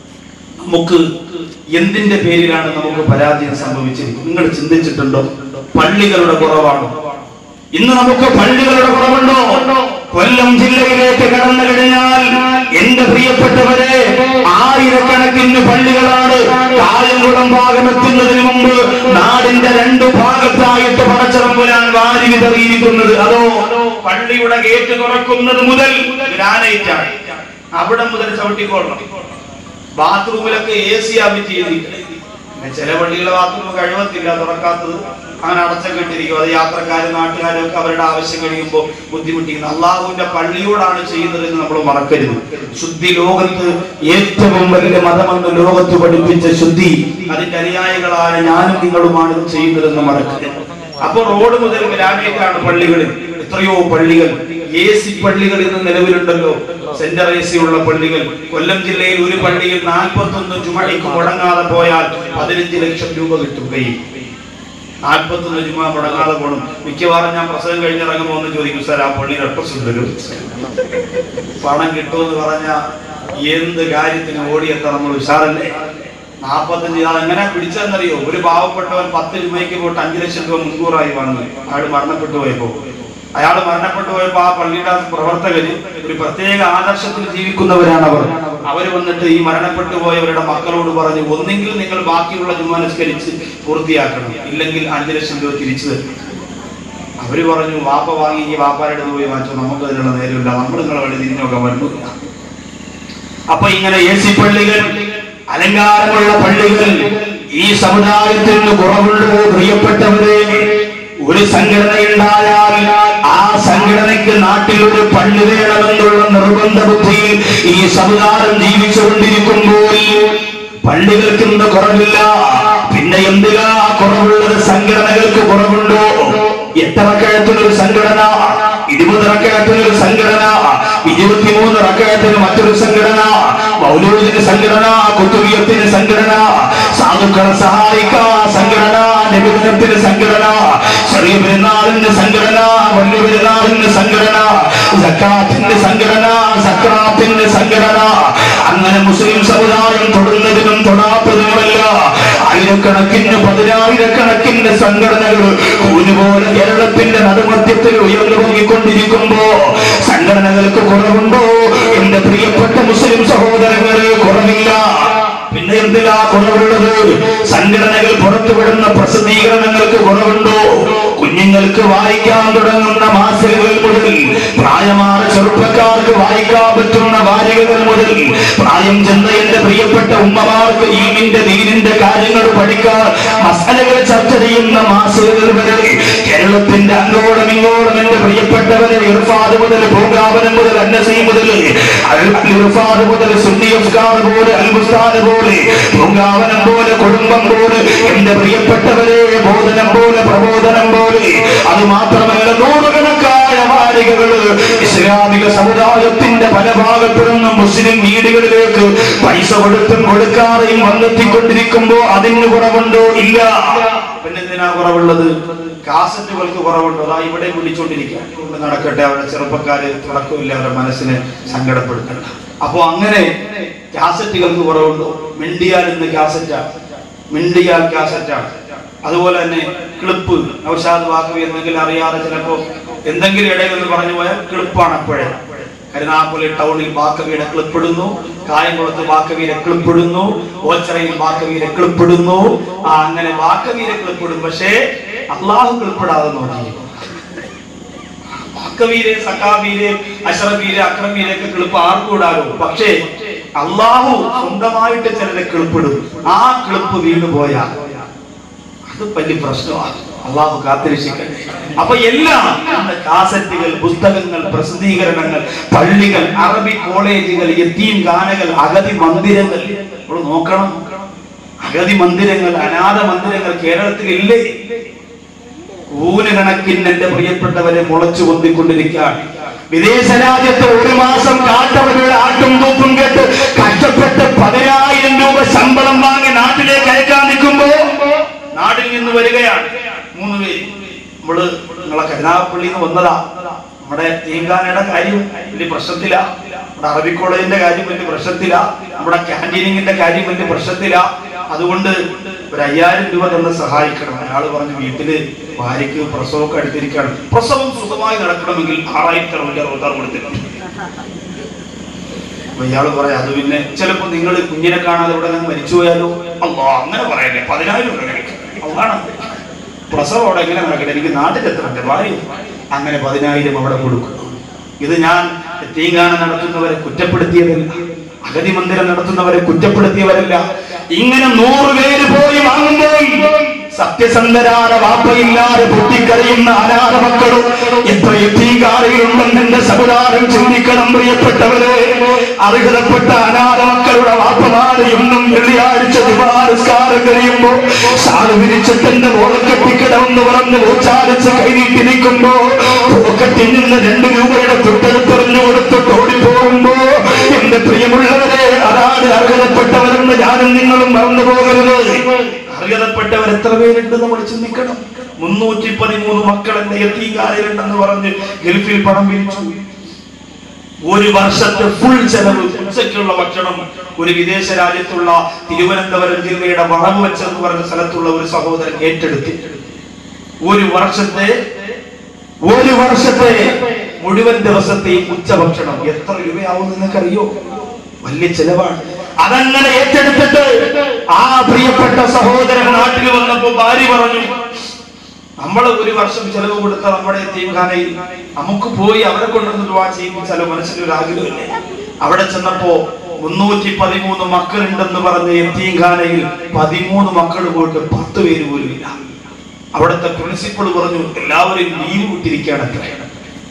നമുക്ക് എന്തിന്റെ പേരിലാണ് നമുക്ക് പരാജയം സംഭവിച്ചിരിക്കുന്നത് നിങ്ങൾ ചിന്തിച്ചിട്ടുണ്ടോ പള്ളികളുടെ കുറവാണോ ഇന്ന് നമുക്ക് പള്ളികളുടെ കുറവുണ്ടോ കൊല്ലം ജില്ലയിലേക്ക് കടന്നു കഴിഞ്ഞാൽ എന്റെ പ്രിയപ്പെട്ടവരെ ആയിരക്കണക്കിന് പള്ളികളാണ് കായംകുളം ഭാഗം എത്തുന്നതിന് മുമ്പ് നാടിന്റെ രണ്ടു ഭാഗത്തായിട്ട് പടച്ചറമ്പുരാൻ വാരി വിതറിയിരിക്കുന്നത് അതോ പള്ളിയുടെ ഗേറ്റ് തുറക്കുന്നത് മുതൽ ഗ്രാനൈറ്റ് ആണ് അവിടെ മുതൽ ചവിട്ടിക്കൊള്ളണം ബാത്റൂമിലൊക്കെ എ സി ആമിറ്റ് ചെയ്തിരിക്കുന്നത് പിന്നെ ചില പള്ളികളെ ബാത്റൂം കഴിവത്തില്ല തുറക്കാത്തത് അങ്ങനെ അടച്ചൊക്കെ ഇട്ടിരിക്കും അത് യാത്രക്കാരും നാട്ടുകാരും ഒക്കെ അവരുടെ ആവശ്യം കഴിയുമ്പോൾ ബുദ്ധിമുട്ടിക്കുന്നു അള്ളാഹുവിന്റെ പള്ളിയോടാണ് ചെയ്യുന്നതെന്ന് നമ്മൾ മറക്കരുത് ശുദ്ധി ലോകത്ത് ഏറ്റവും വലിയ മതമെന്ന് ലോകത്ത് പഠിപ്പിച്ച ശുദ്ധി അതിന്റെ അനുയായികളായ ഞാനും നിങ്ങളുമാണ് ഇത് ചെയ്യുന്നതെന്ന് മറക്കരുത് അപ്പൊ റോഡ് മുതൽ ഗ്രാമീണാണ് പള്ളികളിൽ എത്രയോ പള്ളികൾ എ സി പള്ളികൾ ഇന്ന് നിലവിലുണ്ടല്ലോ സെന്റർ എ സി ഉള്ള പള്ളികൾ കൊല്ലം ജില്ലയിൽ ഒരു പള്ളിയിൽ നാൽപ്പത്തൊന്ന് ചുമടിക്ക് മുടങ്ങാതെ പോയാൽ പതിനഞ്ച് ലക്ഷം രൂപ കിട്ടും കയ്യിൽ നാൽപ്പത്തൊന്ന് ചുമ മുടങ്ങാതെ പോകണം മിക്കവാറും ഞാൻ പ്രസവം കഴിഞ്ഞിറങ്ങുമ്പോൾ ഒന്ന് ചോദിക്കും സാർ ആ പള്ളിയിൽ അഡ്രസ് തരും പണം കിട്ടുമെന്ന് പറഞ്ഞ എന്ത് കാര്യത്തിന് ഓടിയെത്താൻ നമ്മൾ ഉഷാറല്ലേ നാൽപ്പത്തഞ്ച് അത് എങ്ങനെ പിടിച്ചതെന്നറിയോ ഒരു പാവപ്പെട്ടവൻ പത്ത് രൂപയ്ക്ക് പോയിട്ട് അഞ്ചു ലക്ഷം രൂപ മുൻകൂറായി വാങ്ങുന്നു അയാൾ മരണപ്പെട്ടു പോയപ്പോ അയാൾ മരണപ്പെട്ടു പോയപ്പോ ആ പള്ളിയുടെ പ്രവർത്തകര് ഒരു പ്രത്യേക ആദർശത്തിൽ ജീവിക്കുന്നവരാണ് അവർ അവര് വന്നിട്ട് ഈ മരണപ്പെട്ടു പോയവരുടെ മക്കളോട് പറഞ്ഞു ഒന്നെങ്കിൽ നിങ്ങൾ ബാക്കിയുള്ള ജുമാനുസ്കരിച്ച് പൂർത്തിയാക്കണം ഇല്ലെങ്കിൽ അഞ്ചു ലക്ഷം രൂപ തിരിച്ചു തരും അവര് പറഞ്ഞു വാപ്പ വാങ്ങി ഈ വാപ്പാരുടെ അടുത്ത് പോയി വാങ്ങിച്ചോ നമുക്ക് അതിനുള്ള നേരമില്ല നമ്മൾ നിങ്ങളെ വഴി തിരിഞ്ഞൊക്കെ വരുന്നില്ല അപ്പൊ ഇങ്ങനെ എ സി പള്ളികൾ അലങ്കാരമുള്ള പള്ളികൾ ഈ സമുദായത്തിന് കുറവുണ്ട് പ്രിയപ്പെട്ടവരെ ഒരു സംഘടനയുണ്ടായാൽ ആ സംഘടനയ്ക്ക് നാട്ടിൽ ഒരു പള്ളി വേണമെന്ന് എന്നുള്ള നിർബന്ധ ബുദ്ധിയിൽ ഈ സമുദായം ജീവിച്ചുകൊണ്ടിരിക്കുമ്പോൾ പള്ളികൾക്ക് ഇന്ന് കുറവില്ല പിന്നെ എന്തിനാ കുറവുള്ളത് സംഘടനകൾക്ക് കുറവുണ്ടോ എത്ര റക്കഴത്തിനൊരു സംഘടന ഇരുപത് റക്കഴത്തിനൊരു സംഘടന ഇരുപത്തിമൂന്ന് റക്കഴത്തിന് മറ്റൊരു സംഘടന മൗലൂദിന് സംഘടന കുത്തുബിയത്തിന് സംഘടന സാധുക്കളെ സഹായിക്കാൻ സംഘടന നബിദിനത്തിന് സംഘടന ചെറിയ പെരുന്നാളിന് സംഘടന വലിയ പെരുന്നാളിന് സംഘടന സക്കാത്തിന്റെ സംഘടന സക്രാത്തിന്റെ സംഘടന അങ്ങനെ മുസ്ലിം സമുദായം തൊടുന്നതിനും തൊടാത്തതിനുമല്ല ആയിരക്കണക്കിന് പതിനായിരക്കണക്കിന് സംഘടനകൾ പോലെ കേരളത്തിന്റെ നടുമധ്യത്തിൽ ഉയർന്നു പൊങ്ങിക്കൊണ്ടിരിക്കുമ്പോ സംഘടനകൾക്ക് കുറവുണ്ടോ എന്റെ പ്രിയപ്പെട്ട മുസ്ലിം സഹോദരങ്ങളെ കുറവില്ല പിന്നെ എന്തിനാ കുറവുള്ളത് സംഘടനകൾ പുറത്തുവിടുന്ന പ്രസിദ്ധീകരണങ്ങൾക്ക് കുറവുണ്ടോ കുഞ്ഞുങ്ങൾക്ക് വായിക്കാൻ തുടങ്ങുന്ന മാസികകൾ മുതൽ പ്രായമായ ചെറുപ്പക്കാർക്ക് വായിക്കാൻ പറ്റുന്ന വാരികകൾ മുതൽ പ്രായം ചെന്ന എന്റെ പ്രിയപ്പെട്ട ഉമ്മമാർക്ക് ഈമിന്റെ നീരിന്റെ കാര്യങ്ങൾ പഠിക്കാൻ മസാലകൾ ചർച്ച ചെയ്യുന്ന മാസികകൾ വരെ കേരളത്തിന്റെ അങ്ങോളം ഇങ്ങോളം എന്റെ പ്രിയപ്പെട്ടവരെ ഇർഫാദ് മുതൽ പൂങ്കാവനം മുതൽ അന്നസി മുതൽ അൽ ഇർഫാദ് മുതൽ സുന്നി അഫ്ഗാൻ പോലെ അൽബുസ്താൻ പോലെ പൂങ്കാവനം പോലെ കുടുംബം പോലെ എന്റെ പ്രിയപ്പെട്ടവരെ ബോധനം പോലെ പ്രബോധനം പോലെ അത് മാത്രമല്ല നൂറുകണക്കായ വാരികകള് ഇസ്ലാമിക സമുദായത്തിന്റെ പല ഭാഗത്തു നിന്നും മുസ്ലിം വീടുകളിലേക്ക് പൈസ കൊടുത്തും കൊടുക്കാതെയും വന്നെത്തിക്കൊണ്ടിരിക്കുമ്പോ അതിന് കുറവുണ്ടോ ഇല്ല പിന്നെ എന്തിനാ കുറവുള്ളത് കാസറ്റുകൾക്ക് കുറവുണ്ടോ അതാ ഇവിടെ വിളിച്ചോണ്ടിരിക്കുക കൊണ്ട് നടക്കട്ടെ അവരുടെ ചെറുപ്പക്കാര് തുടക്കമില്ല അവരുടെ മനസ്സിനെ സങ്കടപ്പെടുത്തണ്ട അപ്പോ അങ്ങനെ കാസറ്റുകൾക്ക് കുറവുണ്ടോ മിണ്ടിയാൽ ഇന്ന് കാസറ്റാണ് മിണ്ടിയാൽ കാസറ്റാണ് അതുപോലെ തന്നെ ക്ലിപ്പ് നൗഷാദ് വാക്കവി എന്തെങ്കിലും അറിയാതെ ചിലപ്പോ എന്തെങ്കിലും ഇടയിൽ ഒന്ന് പറഞ്ഞു പോയാൽ ക്ലിപ്പാണ് അപ്പോഴേ കരുനാഗപ്പള്ളി ടൗണിൽ ബാക്കവിയുടെ ക്ലിപ്പിടുന്നു കായംകുളത്ത് ബാക്കവിയുടെ ക്ലിപ്പിടുന്നു ഓച്ചറയിൽ ബാക്കവിയുടെ ക്ലിപ്പിടുന്നു ആ അങ്ങനെ ബാക്കവിയുടെ ക്ലിപ്പിടും പക്ഷേ അള്ളാഹു ക്ലിപ്പിടാതെ നോക്കി ബാക്കവീരെ സക്കാവീരെ അഷറഫീരെ അക്രമീരെ ഒക്കെ ക്ലിപ്പ് ആർക്കും ഇടാലോ പക്ഷേ അള്ളാഹു സ്വന്തമായിട്ട് ചിലരെ ക്ലിപ്പിടും ആ ക്ലിപ്പ് വീണു പോയാൽ അത് വലിയ പ്രശ്നമാണ് അള്ളാഹു കാത്തിരക്ഷിക്കട്ടെ അപ്പൊ എല്ലാം നമ്മുടെ കാസറ്റുകൾ പുസ്തകങ്ങൾ പ്രസിദ്ധീകരണങ്ങൾ പള്ളികൾ അറബി കോളേജുകൾ യത്തീം ഗാനകൾ അഗതി മന്ദിരങ്ങൾ നമ്മൾ നോക്കണം അഗതി മന്ദിരങ്ങൾ അനാഥ മന്ദിരങ്ങൾ കേരളത്തിൽ ഇല്ലേ ഊനുകണക്കിന് എന്റെ പ്രിയപ്പെട്ടവരെ മുളച്ചു പൊന്തിക്കൊണ്ടിരിക്കുകയാണ് വിദേശ രാജ്യത്ത് ഒരു മാസം കാട്ടവരുടെ ആട്ടും തൂപ്പും കേട്ട് കഷ്ടപ്പെട്ട് പതിനായിരം രൂപ ശമ്പളം വാങ്ങി നാട്ടിലേക്ക് അയക്കാൻ നിൽക്കുമ്പോ നാട്ടിൽ നിന്ന് വരികയാണ് മൂന്ന് പേര് നമ്മള് നിങ്ങളെ കരുനാഗപ്പള്ളിയിൽ നിന്ന് വന്നതാ നമ്മുടെ തീങ്കാനയുടെ കാര്യം വലിയ പ്രശ്നത്തില നമ്മുടെ അറബി കോളേജിന്റെ കാര്യം വലിയ പ്രശ്നത്തില നമ്മുടെ ക്യാൻറ്റീനിങ്ങിന്റെ കാര്യം വലിയ പ്രശ്നത്തില അതുകൊണ്ട് ഒരു അയ്യായിരം രൂപ തന്നെ സഹായിക്കണം അയാള് പറഞ്ഞു വീട്ടില് ഭാര്യയ്ക്ക് പ്രസവമൊക്കെ അടുത്തിരിക്കുകയാണ് പ്രസവം സുഖമായി നടക്കണമെങ്കിൽ ആറായിരത്തി അറുപത്തി അറുപത്തി ആറ് കൊടുത്തിട്ടുണ്ട് അപ്പൊ ഇയാള് പറയാം അത് പിന്നെ ചിലപ്പോ നിങ്ങൾ കുഞ്ഞിനെ കാണാതെ ഇവിടെ നിന്ന് മരിച്ചു പോയാലോ അല്ലോ അങ്ങനെ പറയല്ലേ പതിനായിരം രൂപ അതാണ് പ്രസവം അവിടെ എങ്ങനെ നടക്കട്ടെ എനിക്ക് നാട്ടിലെത്തണം ഭാര്യ അങ്ങനെ പതിനായിരം അവിടെ കൊടുക്കുന്നു ഇത് ഞാൻ തീങ്ങാനം നടത്തുന്നവരെ കുറ്റപ്പെടുത്തിയതല്ല അഗതി മന്ദിരം നടത്തുന്നവരെ കുറ്റപ്പെടുത്തിയവരല്ല ഇങ്ങനെ നൂറ് പേര് പോയി വാങ്ങുമ്പോൾ സത്യസന്ധരായ വാപ്പയില്ലാതെ പൊട്ടിക്കറിയുന്ന അനാഥ മക്കളും എത്ര എത്തിക്കാറിയുണ്ടെന്ന് എന്റെ സമുദായം ചിന്തിക്കണം പ്രിയപ്പെട്ടവരെ അർഹതപ്പെട്ട അനാഥ മക്കളുടെ വാപ്പമാര് എന്നും വെള്ളിയാഴ്ച ദിവാരസ്കാരം കഴിയുമ്പോ സാറ് വിരിച്ചിട്ട് എന്റെ മോളെ കെട്ടിക്കിടമെന്ന് പറഞ്ഞ് ഉച്ചാരിച്ച് കൈനീട്ടി നിൽക്കുമ്പോ പോക്കറ്റിൽ നിന്ന് രണ്ട് രൂപയുടെ തൊട്ടെടുത്തെറിഞ്ഞു കൊടുത്തിട്ട് ഓടിപ്പോകുമ്പോ എന്റെ പ്രിയമുള്ളവരെ അതാണ് അർഹതപ്പെട്ടവരെന്ന് ഞാനും നിങ്ങളും മറന്നു പോകരുത് അർഹതപ്പെട്ടവർ എത്ര പേരുണ്ട് നമ്മൾ ചിന്തിക്കണം മുന്നൂറ്റി പതിമൂന്ന് മക്കൾ എന്റെ എത്തിക്കാരിലുണ്ടെന്ന് പറഞ്ഞ് ഗൾഫിൽ പണം പിരിച്ചു ഒരു വർഷത്തെ ഫുൾ ചെലവ് ഉച്ചയ്ക്കുള്ള ഭക്ഷണം ഒരു വിദേശ രാജ്യത്തുള്ള തിരുവനന്തപുരം ജില്ലയുടെ വളവ് വെച്ചെന്ന് പറഞ്ഞ സ്ഥലത്തുള്ള ഒരു സഹോദരൻ ഏറ്റെടുത്തി ഒരു വർഷത്തെ ഒരു വർഷത്തെ മുഴുവൻ ദിവസത്തെയും ഉച്ചഭക്ഷണം എത്ര രൂപയാവും നിങ്ങൾക്കറിയോ വലിയ ചെലവാണ് അതങ്ങനെ ഏറ്റെടുത്തിട്ട് ആ പ്രിയപ്പെട്ട സഹോദരൻ നാട്ടിൽ വന്നപ്പോ ഭാര്യ പറഞ്ഞു നമ്മൾ ഒരു വർഷം ചെലവ് കൊടുത്ത നമ്മുടെ തീംഖാനയിൽ നമുക്ക് പോയി അവരെ കൊണ്ടുവന്ന് ദുആ ചെയ്യിപ്പിച്ചാലോ മനസ്സിൽ ഒരു ആഗ്രഹമില്ലേ അവിടെ ചെന്നപ്പോ മുന്നൂറ്റി പതിമൂന്ന് മക്കളുണ്ടെന്ന് പറഞ്ഞ എത്തീംഖാനയിൽ പതിമൂന്ന് മക്കൾ പോയിട്ട് പത്ത് പേര് പോലും ഇല്ല അവിടുത്തെ പ്രിൻസിപ്പൾ പറഞ്ഞു എല്ലാവരും ലീവ് വിട്ടിരിക്കുകയാണ് അത്ര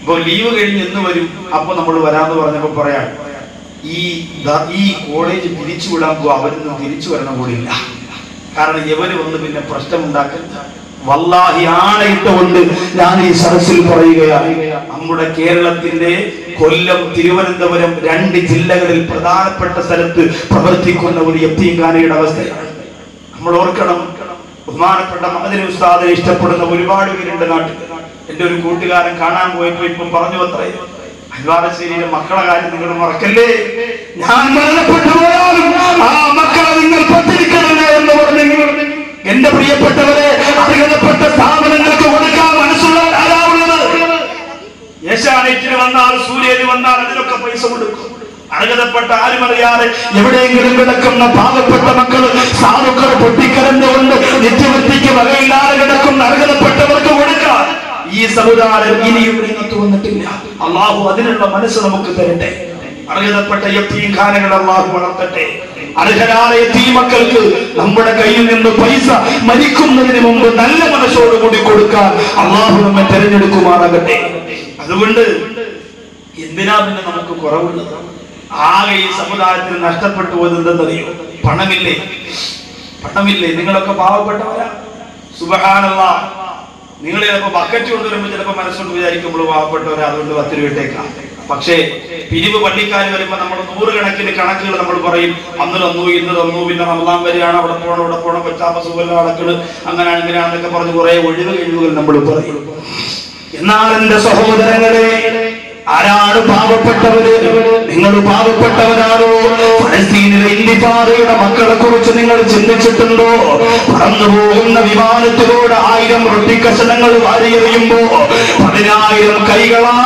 ഇപ്പൊ ലീവ് കഴിഞ്ഞ് എന്ന് വരും അപ്പൊ നമ്മൾ വരാന്ന് പറഞ്ഞപ്പോ പറയാം ഈ ദ- ഈ കോളേജ് തിരിച്ചു വിടാൻ പോകും അവരൊന്നും തിരിച്ചു വരണം കൂടിയില്ല കാരണം ഇവര് വന്ന് പിന്നെ പ്രശ്നമുണ്ടാക്കരുത് വല്ലാഹി ആണയിട്ടുകൊണ്ട് ഞാൻ ഈ സദസ്സിൽ പറയുകയാണ് നമ്മുടെ കേരളത്തിന്റെ കൊല്ലം തിരുവനന്തപുരം രണ്ട് ജില്ലകളിൽ പ്രധാനപ്പെട്ട സ്ഥലത്ത് പ്രവർത്തിക്കുന്ന ഒരു യത്തീംഖാനയുടെ അവസ്ഥയാണ് നമ്മൾ ഓർക്കണം ബഹുമാനപ്പെട്ട മഹദിന ഉസ്താദിനെ ഇഷ്ടപ്പെടുന്ന ഒരുപാട് പേരുണ്ട് നാട്ടിൽ എന്റെ ഒരു കൂട്ടുകാരൻ കാണാൻ പോയപ്പോ ഇപ്പം പറഞ്ഞു അത്രേ അൽവാരശ്ശേരിയിലെ മക്കളെ കാര്യം നിങ്ങൾ മറക്കല്ലേ ഞാൻ മരണപ്പെട്ടു പോയാലും ആ മക്കളെ നിങ്ങൾ പത്തിരിക്കണമേ എന്ന് പറഞ്ഞു എന്റെ പ്രിയപ്പെട്ടവരെ അർഹതപ്പെട്ട സ്ഥാപനങ്ങൾക്ക് കൊടുക്കാൻ മനസ്സുള്ള ആരാവുള്ളത് ഏഷ്യാനെറ്റിന് വന്നാൽ സൂര്യന് വന്നാൽ അതിനൊക്കെ പൈസ കൊടുക്കും അർഹതപ്പെട്ട ആരും അറിയാതെ എവിടെയെങ്കിലും കിടക്കുന്ന പാവപ്പെട്ട മക്കൾ സാധുക്കൾ പൊട്ടിക്കരഞ്ഞുകൊണ്ട് നിത്യവൃത്തിക്ക് വകയില്ലാതെ കിടക്കുന്ന അർഹതപ്പെട്ടവർക്ക് കൊടുക്കാം ഈ സമുദായം ഇനിയും രംഗത്ത് വന്നിട്ടില്ല അള്ളാഹു അതിനുള്ള മനസ്സ് നമുക്ക് തരട്ടെ അർഹതപ്പെട്ട യത്തീം ഖാനകൾ അള്ളാഹു വളർത്തട്ടെ അർഹരായ യത്തീം മക്കൾക്ക് നമ്മുടെ കയ്യിൽ നിന്ന് പൈസ മരിക്കുന്നതിന് മുമ്പ് നല്ല മനസ്സോടുകൂടി കൊടുക്കാൻ അള്ളാഹു നമ്മെ തെരഞ്ഞെടുക്കുമാറാകട്ടെ അതുകൊണ്ട് എന്തിനാ പിന്നെ നമുക്ക് കുറവുള്ളത് ആകെ ഈ സമുദായത്തിന് നഷ്ടപ്പെട്ടു പോയത് എന്തെന്നറിയോ പണമില്ലേ പണമില്ലേ നിങ്ങളൊക്കെ പാവപ്പെട്ടവരാ സുബഹാനല്ല നിങ്ങൾ ചിലപ്പോ ബക്കറ്റ് കൊണ്ടുവരുമ്പോൾ ചിലപ്പോ മനസ്സുകൊണ്ട് വിചാരിക്കും നമ്മൾ പാവപ്പെട്ടവരാ അതുകൊണ്ട് പത്ത് രൂപ ഇട്ടേക്കാം പക്ഷേ പിരിവ് പള്ളിക്കാർ വരുമ്പോ നമ്മൾ നൂറുകണക്കിന് കണക്കുകൾ നമ്മൾ പറയും അന്ന് തന്നു ഇന്ന് തന്നു പിന്നെ റമദാൻ വരെയാണ് അവിടെ പോകണം ഇവിടെ പോകണം പച്ചാപ്പ സുഖല്ല അടക്കള് അങ്ങനെ അങ്ങനെയാണെന്നൊക്കെ പറഞ്ഞ് കുറെ ഒഴിവ് കഴിവുകൾ നമ്മൾ പറയും എന്നാൽ എന്റെ സഹോദരങ്ങളെ ആരാണ് പാവപ്പെട്ടവര് നിങ്ങൾ പാവപ്പെട്ടവരാണോ ഫലസ്തീനിലെ ഇന്തിഫാദയുടെ മക്കളെ കുറിച്ച് നിങ്ങൾ ചിന്തിച്ചിട്ടുണ്ടോ പറന്നു പോകുന്ന വിമാനത്തിലൂടെ ആയിരം റൊട്ടിക്കഷണങ്ങൾ വാരിയെറിയുമ്പോ പതിനായിരം കൈകളാ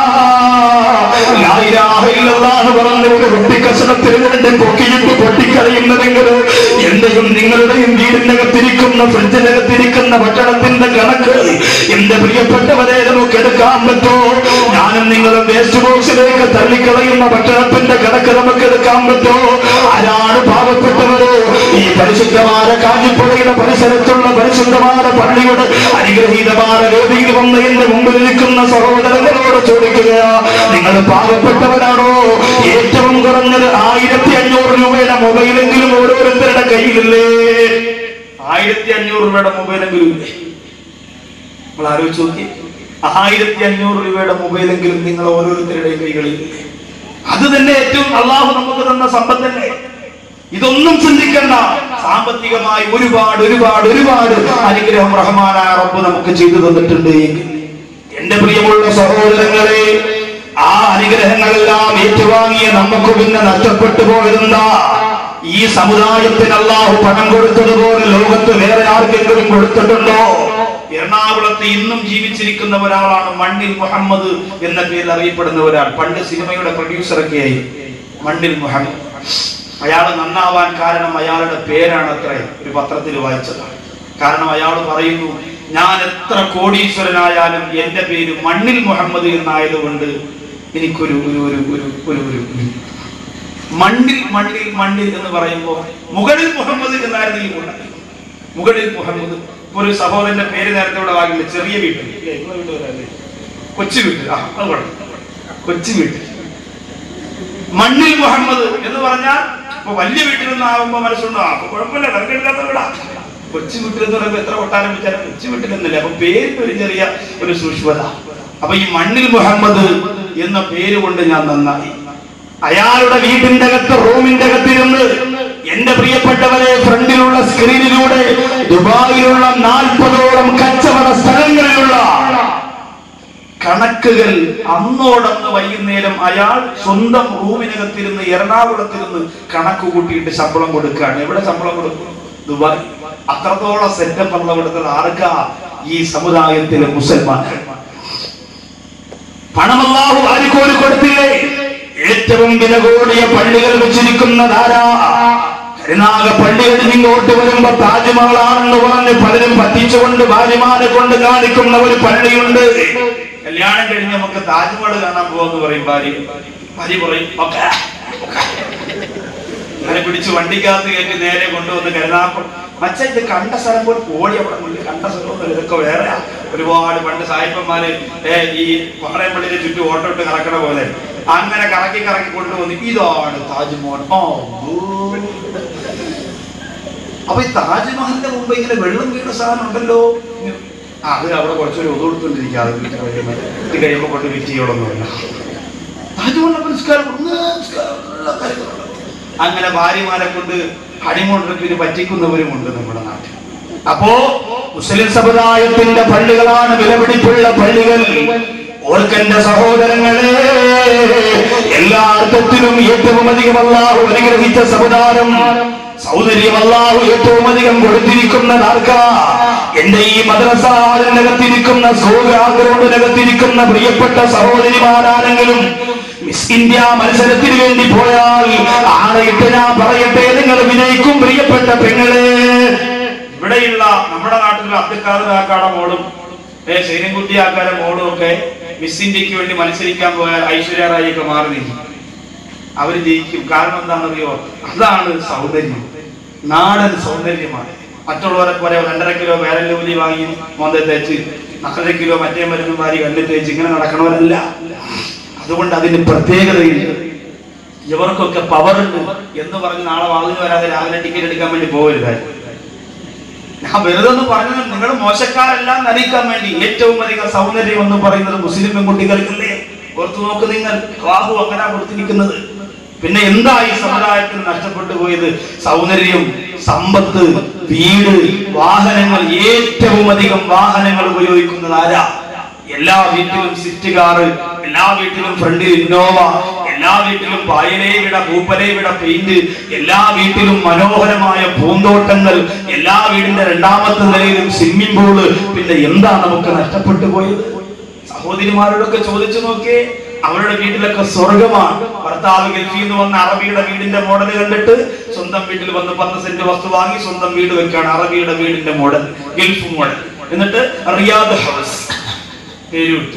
ലാ ഇലാഹ ഇല്ലല്ലാഹ് പറഞ്ഞ ഒരു റൊട്ടിക്കഷണത്തിന് വേണ്ടി പൊക്കിയിട്ട് പൊട്ടിക്കറിയുന്നതെങ്കിൽ എന്റെയും നിങ്ങളുടെയും വീടിനകത്തിരിക്കുന്ന ഫ്രിഡ്ജിനകത്തിരിക്കുന്ന ഭക്ഷണത്തിന്റെ കണക്ക് എന്റെ പ്രിയപ്പെട്ടവരെ നമുക്ക് എടുക്കാൻ പറ്റോ ഞാനും നിങ്ങളും വേസ്റ്റ് ബോക്സിലേക്ക് തള്ളിക്കളയുന്ന ഭക്ഷണത്തിന്റെ കണക്ക് നമുക്ക് എടുക്കാൻ പറ്റോ ആരാണ് പാവപ്പെട്ടവര് ഈ പരിശുദ്ധമായ കാഞ്ഞിപ്പുഴയുടെ പരിസരത്തുള്ള പരിശുദ്ധമായ പള്ളിയുടെ അനുഗ്രഹീതമായ വേദിയിൽ വന്ന് എന്റെ മുമ്പിൽ നിൽക്കുന്ന സഹോദരങ്ങളോട് ചോദിക്കുകയാ നിങ്ങൾ പാവപ്പെട്ടവരാണോ ഏറ്റവും കുറഞ്ഞത് ആയിരത്തി അഞ്ഞൂറ് രൂപയുടെ മൊബൈലെങ്കിലും ഓരോരുത്തരുടെ കയ്യിലില്ലേ ആയിരത്തി അഞ്ഞൂറ് രൂപയുടെ മൊബൈലെങ്കിലും ഇല്ലേ നമ്മൾ ആലോചിച്ച് നോക്കി ആയിരത്തി അഞ്ഞൂറ് രൂപയുടെ മൊബൈലെങ്കിലും നിങ്ങൾ ഓരോരുത്തരുടെയും കൈകളിൽ ഇല്ലേ? അത് തന്നെ ഏറ്റവും അള്ളാഹു നമുക്ക് തന്ന സമ്പത്തല്ലേ ഇതൊന്നും ചിന്തിക്കണ്ട സാമ്പത്തികമായി ഒരുപാട് ഒരുപാട് ഒരുപാട് അനുഗ്രഹം റഹ്മാനായ റബ്ബ് നമുക്ക് ചെയ്തു തന്നിട്ടുണ്ട് എങ്കിൽ എന്റെ പ്രിയമുള്ള സഹോദരങ്ങളെ ആ അനുഗ്രഹങ്ങളെല്ലാം ഏറ്റുവാങ്ങിയ നമുക്ക് പിന്നെ നഷ്ടപ്പെട്ടു പോയതെന്താ ഈ സമുദായത്തിന് അള്ളാഹു പണം കൊടുത്തതുപോലെ ലോകത്ത് വേറെ ആർക്കെങ്കിലും കൊടുത്തിട്ടുണ്ടോ എറണാകുളത്ത് ഇന്നും ജീവിച്ചിരിക്കുന്ന ഒരാളാണ് മണ്ണിൽ മുഹമ്മദ് എന്ന പേരിൽ അറിയപ്പെടുന്ന ഒരാൾ പണ്ട് സിനിമയുടെ പ്രൊഡ്യൂസറൊക്കെ ആയി മണ്ണിൽ മുഹമ്മദ് അയാൾ നന്നാവാൻ കാരണം അയാളുടെ പേരാണ് അത്ര ഒരു പത്രത്തിൽ വായിച്ചതാണ് കാരണം അയാൾ പറയുന്നു ഞാൻ എത്ര കോടീശ്വരനായാലും എന്റെ പേര് മണ്ണിൽ മുഹമ്മദ് എന്നായതുകൊണ്ട് എനിക്കൊരു ഒരു ഒരു ഒരു ഒരു ഒരു ഒരു മണ്ണിൽ മണ്ണിൽ മണ്ണിൽ എന്ന് പറയുമ്പോൾ മുകളിൽ മുഹമ്മദ് എന്നായിരുന്നെങ്കിൽ കൊണ്ടത് മുകളിൽ മുഹമ്മദ് ഇപ്പൊ ഒരു സഹോദരന്റെ പേര് നേരത്തെ ഇവിടെ വാങ്ങില്ല ചെറിയ വീട്ടിൽ ഇല്ലേ? നിങ്ങളെ വീട്ടിൽ വരാല്ലേ? കൊച്ചു വീട്ടിൽ ആ അത് കുഴപ്പം കൊച്ചു വീട്ടിൽ മണ്ണിൽ മുഹമ്മദ് എന്ന് പറഞ്ഞാൽ ഇപ്പൊ വലിയ വീട്ടിൽ നിന്നാകുമ്പോ മനസ്സുണ്ടോ അപ്പൊ കുഴപ്പമില്ല തർക്കമില്ലാത്ത വീടാ കൊച്ചു വീട്ടിൽ എന്ന് പറയുമ്പോ എത്ര കൊട്ടാരം വെച്ചാലും കൊച്ചു വീട്ടിൽ എന്നല്ലേ അപ്പൊ പേരിന് ഒരു ചെറിയ ഒരു സൂക്ഷ്മത അപ്പൊ ഈ മണ്ണിൽ മുഹമ്മദ് എന്ന പേര് കൊണ്ട് ഞാൻ നന്നായി അയാളുടെ വീടിന്റെ അകത്ത് റൂമിന്റെ അകത്തിരുന്ന് എന്റെ പ്രിയപ്പെട്ടവരെ ഫ്രണ്ടിലുള്ള സ്ക്രീനിലൂടെ ദുബായിലുള്ള നാൽപ്പതോളം കച്ചവട സ്ഥലങ്ങളിലുള്ള കണക്കുകൾ അന്നോടന്ന് വൈകുന്നേരം അയാൾ സ്വന്തം റൂമിനകത്തിരുന്ന് എറണാകുളത്തിരുന്ന് കണക്ക് കൂട്ടിയിട്ട് ശമ്പളം കൊടുക്കുകയാണ് എവിടെ ശമ്പളം കൊടുക്കും ദുബായ് അത്രത്തോളം സെറ്റപ്പ് ഉള്ള കൊടുത്തത് ആർക്കാ ഈ സമുദായത്തിലെ മുസൽമാൻ പണമല്ലാഹു ആർക്കോര് കൊടുത്തില്ലേ ഏറ്റവും വില കൂടിയ പള്ളികൾ വെച്ചിരിക്കുന്നതാരാ കരുനാഗ പള്ളികളിൽ ഇങ്ങോട്ട് വരുമ്പോ താജ്മഹലാണെന്ന് പറഞ്ഞ് പലരും പറ്റിച്ചുകൊണ്ട് ഭാര്യമാരെ കൊണ്ട് കാണിക്കുന്ന ഒരു പള്ളിയുണ്ട് കല്യാണം കഴിഞ്ഞ് നമുക്ക് താജ്മഹൽ കാണാൻ പോവാന്ന് പറയും ഭാര്യ ഭാര്യ പറയും ഓക്കെ അങ്ങനെ പിടിച്ച് വണ്ടിക്കകത്ത് കയറ്റി നേരെ കൊണ്ടുവന്ന് കരുനാഗപ്പ മച്ച ഇത് കണ്ട സ്ഥലം പോലെ ഓടി അവിടെ മുന്നിൽ കണ്ട സ്ഥലം ഇതൊക്കെ വേറെ ഒരുപാട് പണ്ട് സായിപ്പന്മാര് ഏ, ഈ പാളയപ്പള്ളിയുടെ ചുറ്റും ഓട്ടോ ഇട്ട് കറക്കണ പോലെ അങ്ങനെ കറക്കി കറക്കി കൊണ്ടുവന്ന് ഇതാണ് താജ്മഹൽ ഓ അപ്പൊ ഈ താജ്മഹലിന്റെ മുമ്പ് ഇങ്ങനെ വെള്ളം വീണ സാധനം ഉണ്ടല്ലോ ആ, അത് അവിടെ കുറച്ചൊരു ഒതു കൊടുത്തോണ്ടിരിക്കുക അത് വീട്ടിൽ കഴിയുമ്പോൾ ഇത് കഴിയുമ്പോൾ കൊണ്ട് വിറ്റ് ചെയ്യണമെന്നില്ല താജ്മഹലിന്റെ പുരസ്കാരം ഒന്ന് നിസ്കാരം, എല്ലാ കാര്യങ്ങളുണ്ട്. അങ്ങനെ ഭാര്യമാരെ കൊണ്ട് ഹണിമൂൺ ട്രിപ്പിന് പറ്റിക്കുന്നവരുമുണ്ട് നമ്മുടെ നാട്ടിൽ അപ്പോ മുസ്ലിം സമുദായത്തിന്റെ പള്ളികളാണ് വിലപിടിപ്പുള്ള പള്ളികൾ ഓർക്കെന്റെ സഹോദരങ്ങളെ എല്ലാ അർത്ഥത്തിലും ഏറ്റവും അധികം അള്ളാഹു അനുഗ്രഹിച്ച സമുദായം സൗന്ദര്യം അള്ളാഹു ഏറ്റവും അധികം കൊടുത്തിരിക്കുന്ന ആർക്കാ എന്റെ ഈ മദ്രസ ഹാളിനകത്തിരിക്കുന്ന സോഗ്രാഗ്രൗണ്ടിനകത്തിരിക്കുന്ന പ്രിയപ്പെട്ട സഹോദരിമാരാണെങ്കിലും മിസ് ഇന്ത്യ മത്സരത്തിന് വേണ്ടി പോയാൽ ആണയിട്ട് ഞാൻ പറയട്ടെ നിങ്ങൾ വിജയിക്കും പ്രിയപ്പെട്ട പെങ്ങളെ ഇവിടെയുള്ള നമ്മുടെ നാട്ടിലുള്ള അബ്ദുൽ ഖാദർ ആക്കാടെ മോളും ഏ സൈനൻകുട്ടി ആക്കാരെ മോളും ഒക്കെ മിസ് ഇന്ത്യക്ക് വേണ്ടി മത്സരിക്കാൻ പോയാൽ ഐശ്വര്യ റായി ഒക്കെ മാറി നിൽക്കും അവര് ജയിക്കും കാരണം എന്താണെന്നറിയോ അതാണ് സൗന്ദര്യം നാടൻ സൗന്ദര്യമാണ് മറ്റുള്ളവരെ പോലെ രണ്ടര കിലോ വേരല്ലൂലി വാങ്ങി മോന്തെ തേച്ച് നാലര കിലോ മറ്റേ മരുന്ന് വാരി കണ്ണിൽ തേച്ച് ഇങ്ങനെ നടക്കണവരല്ല അതുകൊണ്ട് അതിന് പ്രത്യേകതയുണ്ട് ഇവർക്കൊക്കെ പവർ ഉണ്ട് എന്ന് പറഞ്ഞ് നാളെ വാതിന് വരാതെ രാവിലെ ടിക്കറ്റ് എടുക്കാൻ വേണ്ടി പോകരുതായിരുന്നു ഞാൻ വെറുതെ ഒന്ന് പറഞ്ഞത് നിങ്ങൾ മോശക്കാരെല്ലാം നടിക്കാൻ വേണ്ടി ഏറ്റവും അധികം സൗന്ദര്യം എന്ന് പറയുന്നത് മുസ്ലിം പെൺകുട്ടികൾക്കല്ലേ ഓർത്തു നോക്ക് നിങ്ങൾ ബാഹു അങ്ങനെ കൊടുത്തിരിക്കുന്നത് പിന്നെ എന്താ ഈ സമുദായത്തിൽ നഷ്ടപ്പെട്ടു പോയത് സൗന്ദര്യം സമ്പത്ത് വീട് വാഹനങ്ങൾ ഏറ്റവും അധികം വാഹനങ്ങൾ ഉപയോഗിക്കുന്നത് ആരാ എല്ലാ വീട്ടിലും സ്വിഫ്റ്റ് കാറ് എല്ലാ വീട്ടിലും ഫ്രണ്ടിൽ ഇന്നോവ എല്ലാ വീട്ടിലും പായലേവിട പൂപ്പലേവിട പെയിന്റ് എല്ലാ വീട്ടിലും മനോഹരമായ പൂന്തോട്ടങ്ങൾ എല്ലാ വീടിന്റെ രണ്ടാമത്തെ നിലയിലും സ്വിമ്മിംഗ് പൂള് പിന്നെ എന്താ നമുക്ക് നഷ്ടപ്പെട്ടു പോയത് സഹോദരിമാരോടൊക്കെ ചോദിച്ചു നോക്കിയേ അവരുടെ വീട്ടിലൊക്കെ സ്വർഗമാണ് ഭർത്താവ് ഗൾഫിൽ നിന്ന് വന്ന അറബിയുടെ വീടിന്റെ മോഡൽ കണ്ടിട്ട് സ്വന്തം വീട്ടിൽ വന്ന് പത്ത് സെന്റ് വസ്തു വാങ്ങി സ്വന്തം വീട് വെക്കാണ് അറബിയുടെ വീടിന്റെ മോഡൽ ഗൾഫ് മോഡൽ എന്നിട്ട് റിയാദ് ഹൗസ് പേരുണ്ട്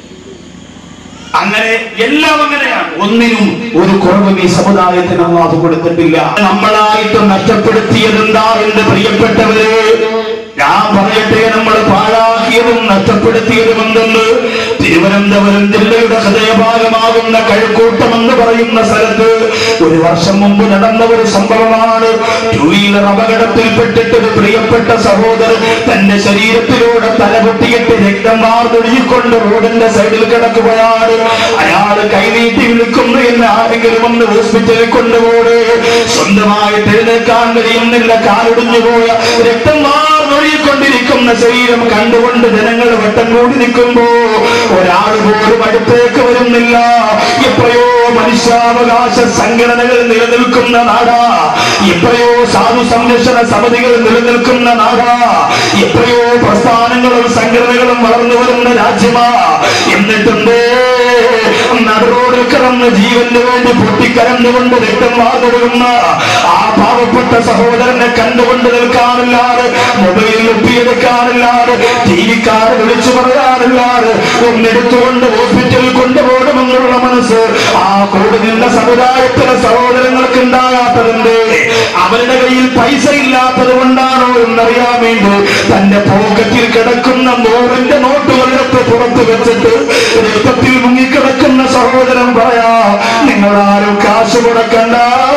അങ്ങനെ എല്ലാം അങ്ങനെയാണ് ഒന്നിനും ഒരു കുറവും ഈ സമുദായത്തിന് അള്ളാഹു കൊടുത്തിട്ടില്ല നമ്മളായിട്ട് നഷ്ടപ്പെടുത്തിയത് എന്താ എന്ന് പ്രിയപ്പെട്ടവര് ഞാൻ പറയട്ടെ നമ്മൾ പാഴാക്കിയതും നഷ്ടപ്പെടുത്തിയതും എന്തെന്ന് തിരുവനന്തപുരം ജില്ലയുടെ ഹൃദയഭാഗമാകുന്ന കഴക്കൂട്ടം എന്ന് പറയുന്ന സ്ഥലത്ത് ഒരു വർഷം മുമ്പ് നടന്ന ഒരു സംഭവമാണ് ടൂ വീലർ അപകടത്തിൽപ്പെട്ടിട്ട് ഒരു പ്രിയപ്പെട്ട സഹോദരൻ തന്റെ ശരീരത്തിലൂടെ തലപൊട്ടിയിട്ട് രക്തം വാർന്നൊഴുകിക്കൊണ്ട് റോഡിന്റെ സൈഡിൽ കിടക്കുകയാണ് അയാള് കൈനീട്ടി വിളിക്കുന്നു എന്ന് ആരെങ്കിലും ഒന്ന് ഹോസ്പിറ്റലിൽ കൊണ്ടുപോകെ സ്വന്തമായിട്ട് എഴുന്നേക്കാൻ കഴിയുന്നില്ല കാലൊടിഞ്ഞു പോയ രക്തം വാർന്നൊഴുകിക്കൊണ്ടിരിക്കുന്ന ശരീരം കണ്ടുകൊണ്ട് ജനങ്ങൾ വട്ടം കൂടി നിൽക്കുമ്പോ ഒരാൾ പോലും അടുത്തേക്ക് വരുന്നില്ല എപ്പോഴോ മനുഷ്യാവകാശ സംഘടനകൾ നിലനിൽക്കുന്ന നാടാ എപ്പോഴോ സാധു സംരക്ഷണ സമിതികൾ നിലനിൽക്കുന്ന നാടാ എപ്പോഴോ പ്രസ്ഥാനങ്ങളും സംഘടനകളും വളർന്നു വരുന്ന രാജ്യമാ എന്നിട്ടുണ്ടേ നടുറോഡിൽ കിടന്ന് ജീവന് വേണ്ടി പൊട്ടിക്കരന്നുകൊണ്ട് രക്തം വാതൊഴുകുന്ന ആ പാവപ്പെട്ട സഹോദരനെ കണ്ടുകൊണ്ട് നിൽക്കാനില്ലാതെ മൊബൈലിൽ ഒപ്പിയെടുക്കാനില്ലാതെ ടി വിക്കാരെ വിളിച്ചു പറയാനില്ലാതെ ഒന്നെടുത്തുകൊണ്ട് ഹോസ്പിറ്റലിൽ കൊണ്ടുപോകണമെന്നുള്ള മനസ്സ് ആ കൂടി നിന്ന സമുദായത്തിലെ സഹോദരങ്ങൾക്ക് ഉണ്ടാകാത്തതിന്റെ അവരുടെ കയ്യിൽ പൈസ ഇല്ലാത്തത് കൊണ്ടാണോ എന്നറിയാൻ വേണ്ടി തന്റെ പോക്കറ്റിൽ കിടക്കുന്ന നൂറിന്റെ നോട്ടുകളെടുത്ത് പുറത്ത് വെച്ചിട്ട് രക്തത്തിൽ മുങ്ങിക്കിടക്കുന്ന സഹോദരൻ പറയാ നിങ്ങൾ ആരും കാശ് മുടക്കണ്ട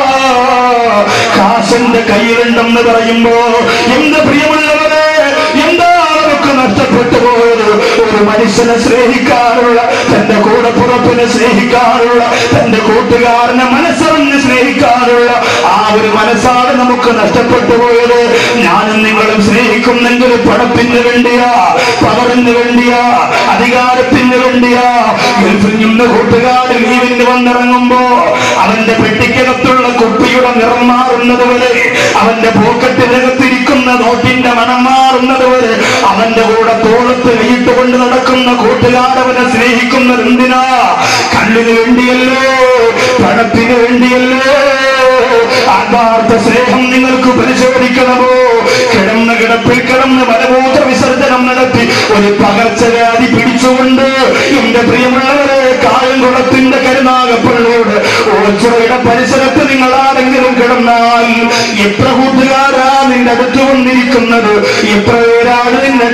കാശിന്റെ കയ്യിലുണ്ടെന്ന് പറയുമ്പോ എന്ത് പ്രിയമുള്ളവരെ എന്താ നമുക്ക് നഷ്ടപ്പെട്ടു പോയത് ഒരു മനുഷ്യനെ സ്നേഹിക്കാനുള്ള തന്റെ കൂടപ്പുറപ്പിനെ സ്നേഹിക്കാനുള്ള തന്റെ കൂട്ടുകാരനെ മനസ്സറിഞ്ഞ് സ്നേഹിക്കാനുള്ള ആ ഒരു മനസ്സാണ് നമുക്ക് നഷ്ടപ്പെട്ടു പോയത് ഞാനും നിങ്ങളും സ്നേഹിക്കുന്നെങ്കിൽ പണത്തിന് വേണ്ടിയാ പവറിന് വേണ്ടിയാ അധികാരത്തിന് വേണ്ടിയാ ഗൾഫിൽ നിന്ന് കൂട്ടുകാരൻ ലീവിന് വന്നിറങ്ങുമ്പോ അവന്റെ പെട്ടിക്കകത്തുള്ള കുപ്പിയുടെ നിറം മാറുന്നത് വരെ അവന്റെ പോക്കറ്റിനകത്തിരിക്കുന്ന നോട്ടിന്റെ മണം മാറുന്നത് വരെ അവന്റെ കൂടെ തോളത്ത് കൈയിട്ട് കൊണ്ട് നടക്കുന്ന കൂട്ടുകാരവനെ സ്നേഹിക്കുന്നത് എന്തിനാ കണ്ണിന് വേണ്ടിയല്ലോ പണത്തിന് വേണ്ടിയല്ലോ ആത്മാർത്ഥ സ്നേഹം നിങ്ങൾക്ക് പരിശോധിക്കണമോ കിടന്ന കിടപ്പിൽ കിടന്ന് മലമൂത്ര വിസർജനം നടത്തി ഒരു പകർച്ചവ്യാധി പിടിച്ചുകൊണ്ട് എന്റെ പ്രിയമുള്ളവരെ കായംകുളത്തിന്റെ കരുനാഗപ്പള്ളിയുടെ ഓച്ചുറയുടെ പരിസരത്ത് നിങ്ങൾ ആരെങ്കിലും കിടന്നാൽ എത്ര കൂട്ടുകാരാ നിന്റെ അടുത്ത് വന്നിരിക്കുന്നത് എത്ര പേരാണ് നിന്നെ കാണാൻ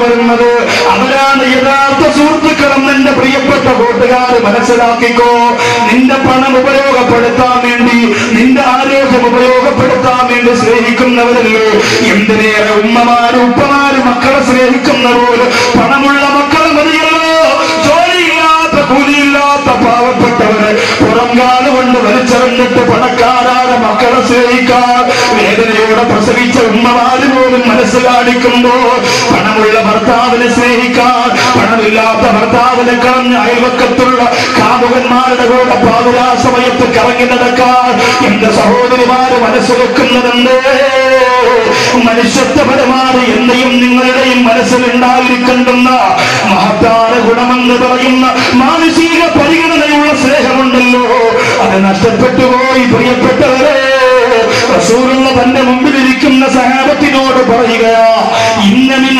വരുന്നത് അവരാണ് യഥാർത്ഥ സുഹൃത്തുക്കളെന്ന് എന്റെ പ്രിയപ്പെട്ട കൂട്ടുകാർ മനസ്സിലാക്കിക്കോ നിന്റെ പണം ഉപയോഗപ്പെടുത്താൻ വേണ്ടി നിന്റെ ആരോഗ്യം ഉപയോഗപ്പെടുത്താൻ വേണ്ടി സ്നേഹിക്കുന്നവരല്ലേ എന്തിനേറെ ഉമ്മമാരും ഉപ്പമാരും മക്കളെ സ്നേഹിക്കുന്ന പോലെ പണമുള്ള മക്കൾ മതിയല്ലോ ജോലിയില്ലാത്ത കൂലിയില്ലാത്ത പാവപ്പെട്ടവര് പുറംകാല് കൊണ്ട് വലിച്ചെറിഞ്ഞിട്ട് പണക്കാരായ മക്കളെ സ്നേഹിക്കാൻ വേദനയോടെ പ്രസവിച്ച ഉമ്മമാര് പോലും മനസ്സ് കാണിക്കുമ്പോ പണമുള്ള ഭർത്താവിനെ സ്നേഹിക്കാൻ പണമില്ലാത്ത ഭർത്താവിനെ കളഞ്ഞ് അയൽവക്കത്തുള്ള കാമുകന്മാരുടെ കൂടെ പാതിരാ സമയത്ത് കറങ്ങി നടക്കാൻ എന്റെ സഹോദരിമാര് മനസ്സ് വെക്കുന്നതുണ്ട് മനുഷ്യത്വപരമായ എന്റെയും നിങ്ങളുടെയും മനസ്സിലുണ്ടായിരിക്കേണ്ടുന്ന മഹത്താര ഗുണമെന്ന് പറയുന്ന മാനസിക പരിഗണനയുള്ള സ്നേഹമുണ്ടല്ലോ അത് നഷ്ടപ്പെട്ടു പോയി പ്രിയപ്പെട്ടവരെ റസൂലുള്ള തന്റെ മുമ്പിലിരിക്കുന്ന സഹാബത്തിനോട് പറയുകയാ ഇന്നമിൻ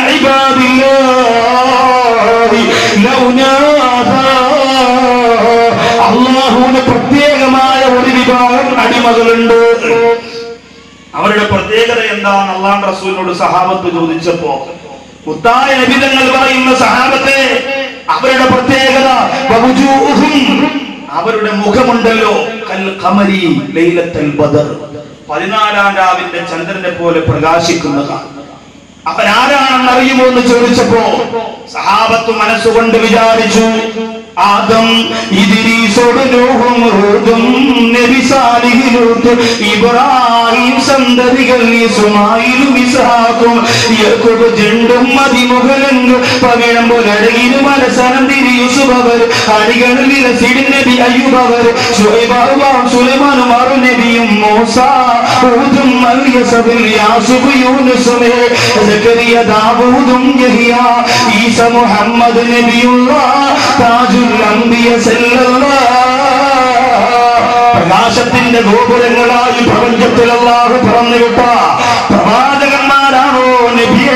അള്ളാഹുവിന് പ്രത്യേകമായ ഒരു വിഭാഗം അടിമകളുണ്ട് അവരുടെ പ്രത്യേകത എന്താണ് അള്ളാൻ റസൂലിനോട് സഹാബത്ത് ചോദിച്ചപ്പോ മുത്തായ നബിതങ്ങൾ പറയുന്ന സഹാബത്തെ അവരുടെ പ്രത്യേകത വവുജൂഹും, അവരുടെ മുഖമുണ്ടല്ലോ കൽ ഖമരി ലൈലത്തൽ ബദർ പതിനാലാം രാവിന്റെ ചന്ദ്രനെ പോലെ പ്രകാശിക്കുന്നതാണ് അവരാരാണെന്ന് അറിയുമോ എന്ന് ചോദിച്ചപ്പോ സഹാബത്ത് മനസ്സുകൊണ്ട് വിചാരിച്ചു ആദം ഇദ്രീസോട് നൂഹും ഹൂദും നബി സാലിഹ് ലൂത്ത് ഇബ്രാഹിം സന്തതികൾ ഇസ്മായിലും ഇസ്ഹാഖും യാക്കൂബ് ജണ്ടും മതിമുഖലങ്ക് പവിഴം പുലഴകിന് മനസനം തിരി യൂസുഫ് അവർ അടികളിൽ വിലസിടിൻ നബി അയ്യൂബ് അവർ ശുഐബാബാം സുലൈമാനും അറു നബിയും മൂസ ഹൂദും അൽയസബിൽ യാസുബ് യൂനുസുമേ സക്കരിയ ദാവൂദും യഹിയ ഈസ മുഹമ്മദ് നബിയുള്ള താജുൽ അംബിയ സല്ലല്ലാഹ് പ്രകാശത്തിന്റെ ഗോപുരങ്ങളായി പ്രപഞ്ചത്തിൽ അല്ലാഹു പറന്നു വിട്ട പ്രവാചകന്മാരാണോ നബിയേ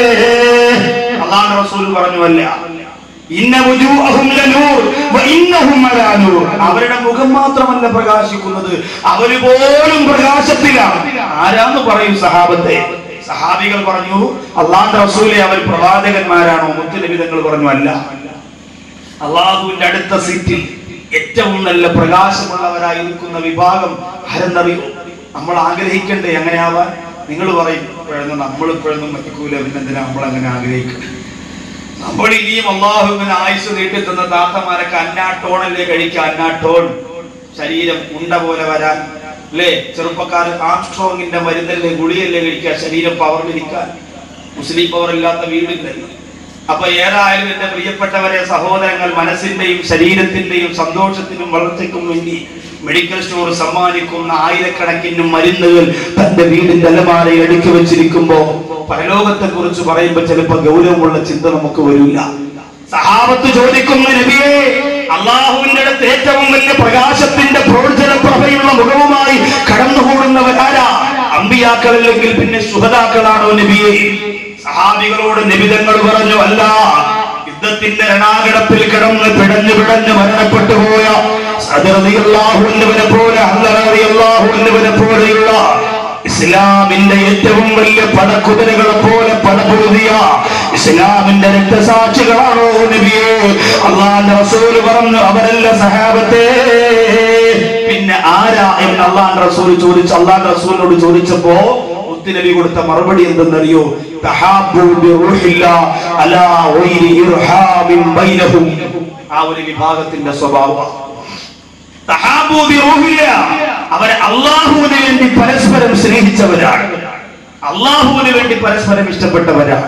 അള്ളാഹു റസൂൽ പറഞ്ഞുവല്ല ഇന്ന വുജൂഹും ലനൂർ വ ഇന്നഹും അലാ നൂർ അവരുടെ മുഖം മാത്രമല്ല പ്രകാശിക്കുന്നത് അവര് പോലും പ്രകാശത്തിലാണ് ആരാന്ന് പറയും സഹാബത്തെ സഹാബികൾ പറഞ്ഞു അള്ളാഹു റസൂലെ അവർ പ്രവാചകന്മാരാണോ മുത്തുനബിതങ്ങൾ പറഞ്ഞു അല്ല അള്ളാഹുവിന്റെ അടുത്ത സീറ്റിൽ ഏറ്റവും നല്ല പ്രകാശമുള്ളവരായിരിക്കുന്ന വിഭാഗം ആരെന്നറിയോ നമ്മൾ ആഗ്രഹിക്കണ്ടേ അങ്ങനെ ആവാൻ നിങ്ങൾ പറയും ഇപ്പോഴൊന്നും നമ്മൾ ഇപ്പോഴൊന്നും മറ്റിക്കൂല പിന്നെന്തിനാ നമ്മൾ അങ്ങനെ ആഗ്രഹിക്കുന്നത് നമ്മൾ ഇനിയും അള്ളാഹുവിന് ആയുസ് നീട്ടിത്തുന്ന താത്തമാരൊക്കെ അന്നാട്ടോണല്ലേ കഴിക്കുക അന്നാട്ടോൺ ശരീരം ഉണ്ട പോലെ വരാൻ അല്ലേ ചെറുപ്പക്കാർ ആംസ്ട്രോങ്ങിന്റെ മരുന്നല്ലേ ഗുളിയല്ലേ കഴിക്കുക ശരീരം പവറിലിരിക്കാൻ മുസ്ലിം പവർ ഇല്ലാത്ത വീടില്ലല്ലോ അപ്പൊ ഏതായാലും എന്റെ പ്രിയപ്പെട്ടവരെ സഹോദരങ്ങൾ മനസ്സിന്റെയും ശരീരത്തിന്റെയും സന്തോഷത്തിനും വളർച്ചയ്ക്കും വേണ്ടി മെഡിക്കൽ സ്റ്റോർ സമ്മാനിക്കുന്ന ആയിരക്കണക്കിന് മരുന്നുകൾ തന്റെ വീടിന്റെ അലമാരയിൽ അടുക്കി വെച്ചിരിക്കുമ്പോ പരലോകത്തെ കുറിച്ച് പറയുമ്പോ ചിലപ്പോ ഗൗരവമുള്ള ചിന്ത നമുക്ക് വരില്ല സഹാബത്ത് ചോദിക്കുന്ന നബിയെ അള്ളാഹുവിന്റെ അടുത്ത് ഏറ്റവും വലിയ പ്രകാശത്തിന്റെ പ്രോജ്വല പ്രഭയുള്ള മുഖവുമായി കടന്നുകൂടുന്നവരാരാ അമ്പിയാക്കളല്ലെങ്കിൽ പിന്നെ സുഹതാക്കളാണോ നബിയെ സഹാബികളോട് നിബിതങ്ങൾ പറഞ്ഞു അല്ല യുദ്ധത്തിന്റെ രണാകടത്തിൽ കിടന്ന് പിടഞ്ഞു പിടഞ്ഞു മരണപ്പെട്ടു പോയ സദറിയാഹുവിനെ പോലെ അള്ളറിയാഹുവിനെ പോലെയുള്ള ഇസ്ലാമിന്റെ ഏറ്റവും വലിയ പടക്കുതിരകളെ പോലെ പടപൊരുതിയ ഇസ്ലാമിന്റെ രക്തസാക്ഷികളാണോ നബിയെ അള്ളാന്റെ റസൂൽ പറഞ്ഞു അവരല്ല സഹാബത്തെ പിന്നെ ആരാ എന്ന് അള്ളാൻ റസൂൽ ചോദിച്ചു അള്ളാൻ റസൂലിനോട് ചോദിച്ചപ്പോ മുത്തുനബി കൊടുത്ത മറുപടി എന്തെന്നറിയോ തഹാബ്ബു ബിറൂഹില്ല അലാ ഗൈരി ഇർഹാമിൻ ബൈനഹും ആ ഒരു വിഭാഗത്തിന്റെ സ്വഭാവം തഹാബ്ബു ബിറൂഹില്ല അവരെ അള്ളാഹുവിന് വേണ്ടി പരസ്പരം സ്നേഹിച്ചവരാണ് അള്ളാഹുവിന് വേണ്ടി പരസ്പരം ഇഷ്ടപ്പെട്ടവരാണ്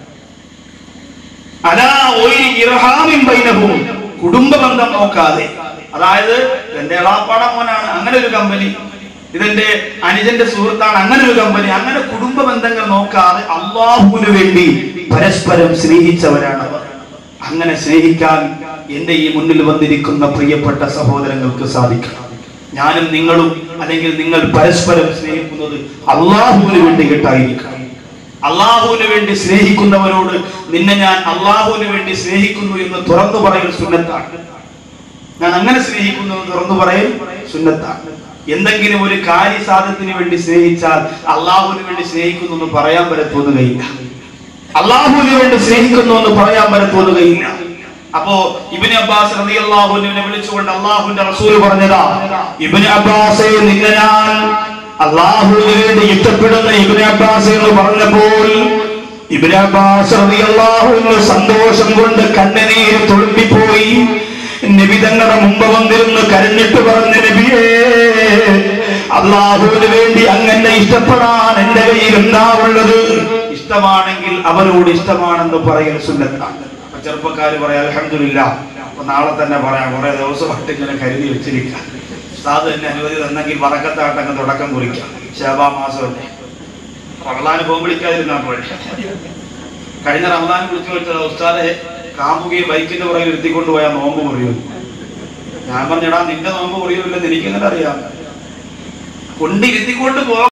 അലാ ഗൈരി ഇർഹാമിൻ ബൈനഹും കുടുംബ ബന്ധം നോക്കാതെ അതായത് എന്റെ എളാപ്പാട മോനാണ് അങ്ങനെ ഒരു കമ്പനി ഇതെന്റെ അനുജന്റെ സുഹൃത്താണ് അങ്ങനെ ഒരു കമ്പനി അങ്ങനെ കുടുംബ ബന്ധങ്ങൾ നോക്കാതെ അള്ളാഹുവിന് വേണ്ടി പരസ്പരം സ്നേഹിച്ചവരാണ് അവർ അങ്ങനെ സ്നേഹിക്കാൻ എന്റെ ഈ മുന്നിൽ വന്നിരിക്കുന്ന പ്രിയപ്പെട്ട സഹോദരങ്ങൾക്ക് സാധിക്കണം ഞാനും നിങ്ങളും അല്ലെങ്കിൽ നിങ്ങൾ പരസ്പരം സ്നേഹിക്കുന്നത് അള്ളാഹുവിന് വേണ്ടി കേട്ടായിരിക്കണം അള്ളാഹുവിന് വേണ്ടി സ്നേഹിക്കുന്നവരോട് നിന്നെ ഞാൻ അള്ളാഹുവിന് വേണ്ടി സ്നേഹിക്കുന്നു എന്ന് തുറന്നു പറയൽ സുന്നത്താണ് ഞാൻ അങ്ങനെ സ്നേഹിക്കുന്നു എന്ന് തുറന്നു പറയൽ സുന്നത്താണ് എന്തെങ്കിലും ഒരു കാര്യസാധനത്തിന് വേണ്ടി സ്നേഹിച്ചാൽ അള്ളാഹുവിന് വേണ്ടി സ്നേഹിക്കുന്നു എന്ന് പറയാൻ വരെ തോന്നുകയില്ല അള്ളാഹുവിനെ വേണ്ടി സ്നേഹിക്കുന്നു എന്ന് പറയാൻ വരെ തോന്നുകയില്ല അപ്പോ ഇബിന് അബ്ബാസ് റളിയല്ലാഹുവിനെ വിളിച്ചുകൊണ്ട് അള്ളാഹുവിന്റെ റസൂൽ പറഞ്ഞതാ ഇബിന് അബ്ബാസെ നിന്നെ ഞാൻ അള്ളാഹുവിന് വേണ്ടി ഇഷ്ടപ്പെടുന്ന ഇബിന് അബ്ബാസ് എന്ന് പറഞ്ഞപ്പോൾ ഇബിന് അബ്ബാസ് റളിയല്ലാഹുവിന് സന്തോഷം കൊണ്ട് കണ്ണുനീര് തുളുമ്പിപ്പോയി നബി തങ്ങളുടെ മുമ്പ് വന്നിരുന്ന് കരഞ്ഞിട്ട് പറഞ്ഞ നബിയേ അള്ളാഹുവിന് വേണ്ടി അങ്ങനെ ഇഷ്ടപ്പെടാൻ എന്റെ കയ്യിൽ എന്താ ഉള്ളത് ഇഷ്ടമാണെങ്കിൽ അവരോട് ഇഷ്ടമാണെന്ന് പറയൽ സുന്നത്താണ് അപ്പൊ ചെറുപ്പക്കാര് പറയാം അലഹമില്ല അപ്പൊ നാളെ തന്നെ പറയാം കുറെ ദിവസമായിട്ട് ഇങ്ങനെ കരുതി വെച്ചിരിക്കാം ഉസ്താദ് തന്നെ അനുമതി തന്നെങ്കിൽ വറക്കത്തായിട്ടങ്ങ് തുടക്കം കുറിക്കാം ശാബാ മാസമല്ലേ റമദാന് ഫോൺ വിളിക്കാതിരുന്നാ പോലെ കഴിഞ്ഞ റമദാൻ വിളിച്ചു വെച്ചത് ഉസ്താദെ കാമ്പുകയും ബൈക്കിന്റെ പുറകിൽ ഇരുത്തിക്കൊണ്ട് പോയാൽ നോമ്പ് മുറിയും ഞാൻ പറഞ്ഞടാ നിന്റെ നോമ്പ് മുറിയൂല്ലെന്ന് എനിക്കെങ്ങനെ അറിയാം കൊണ്ടിരുത്തിക്കൊണ്ട് പോ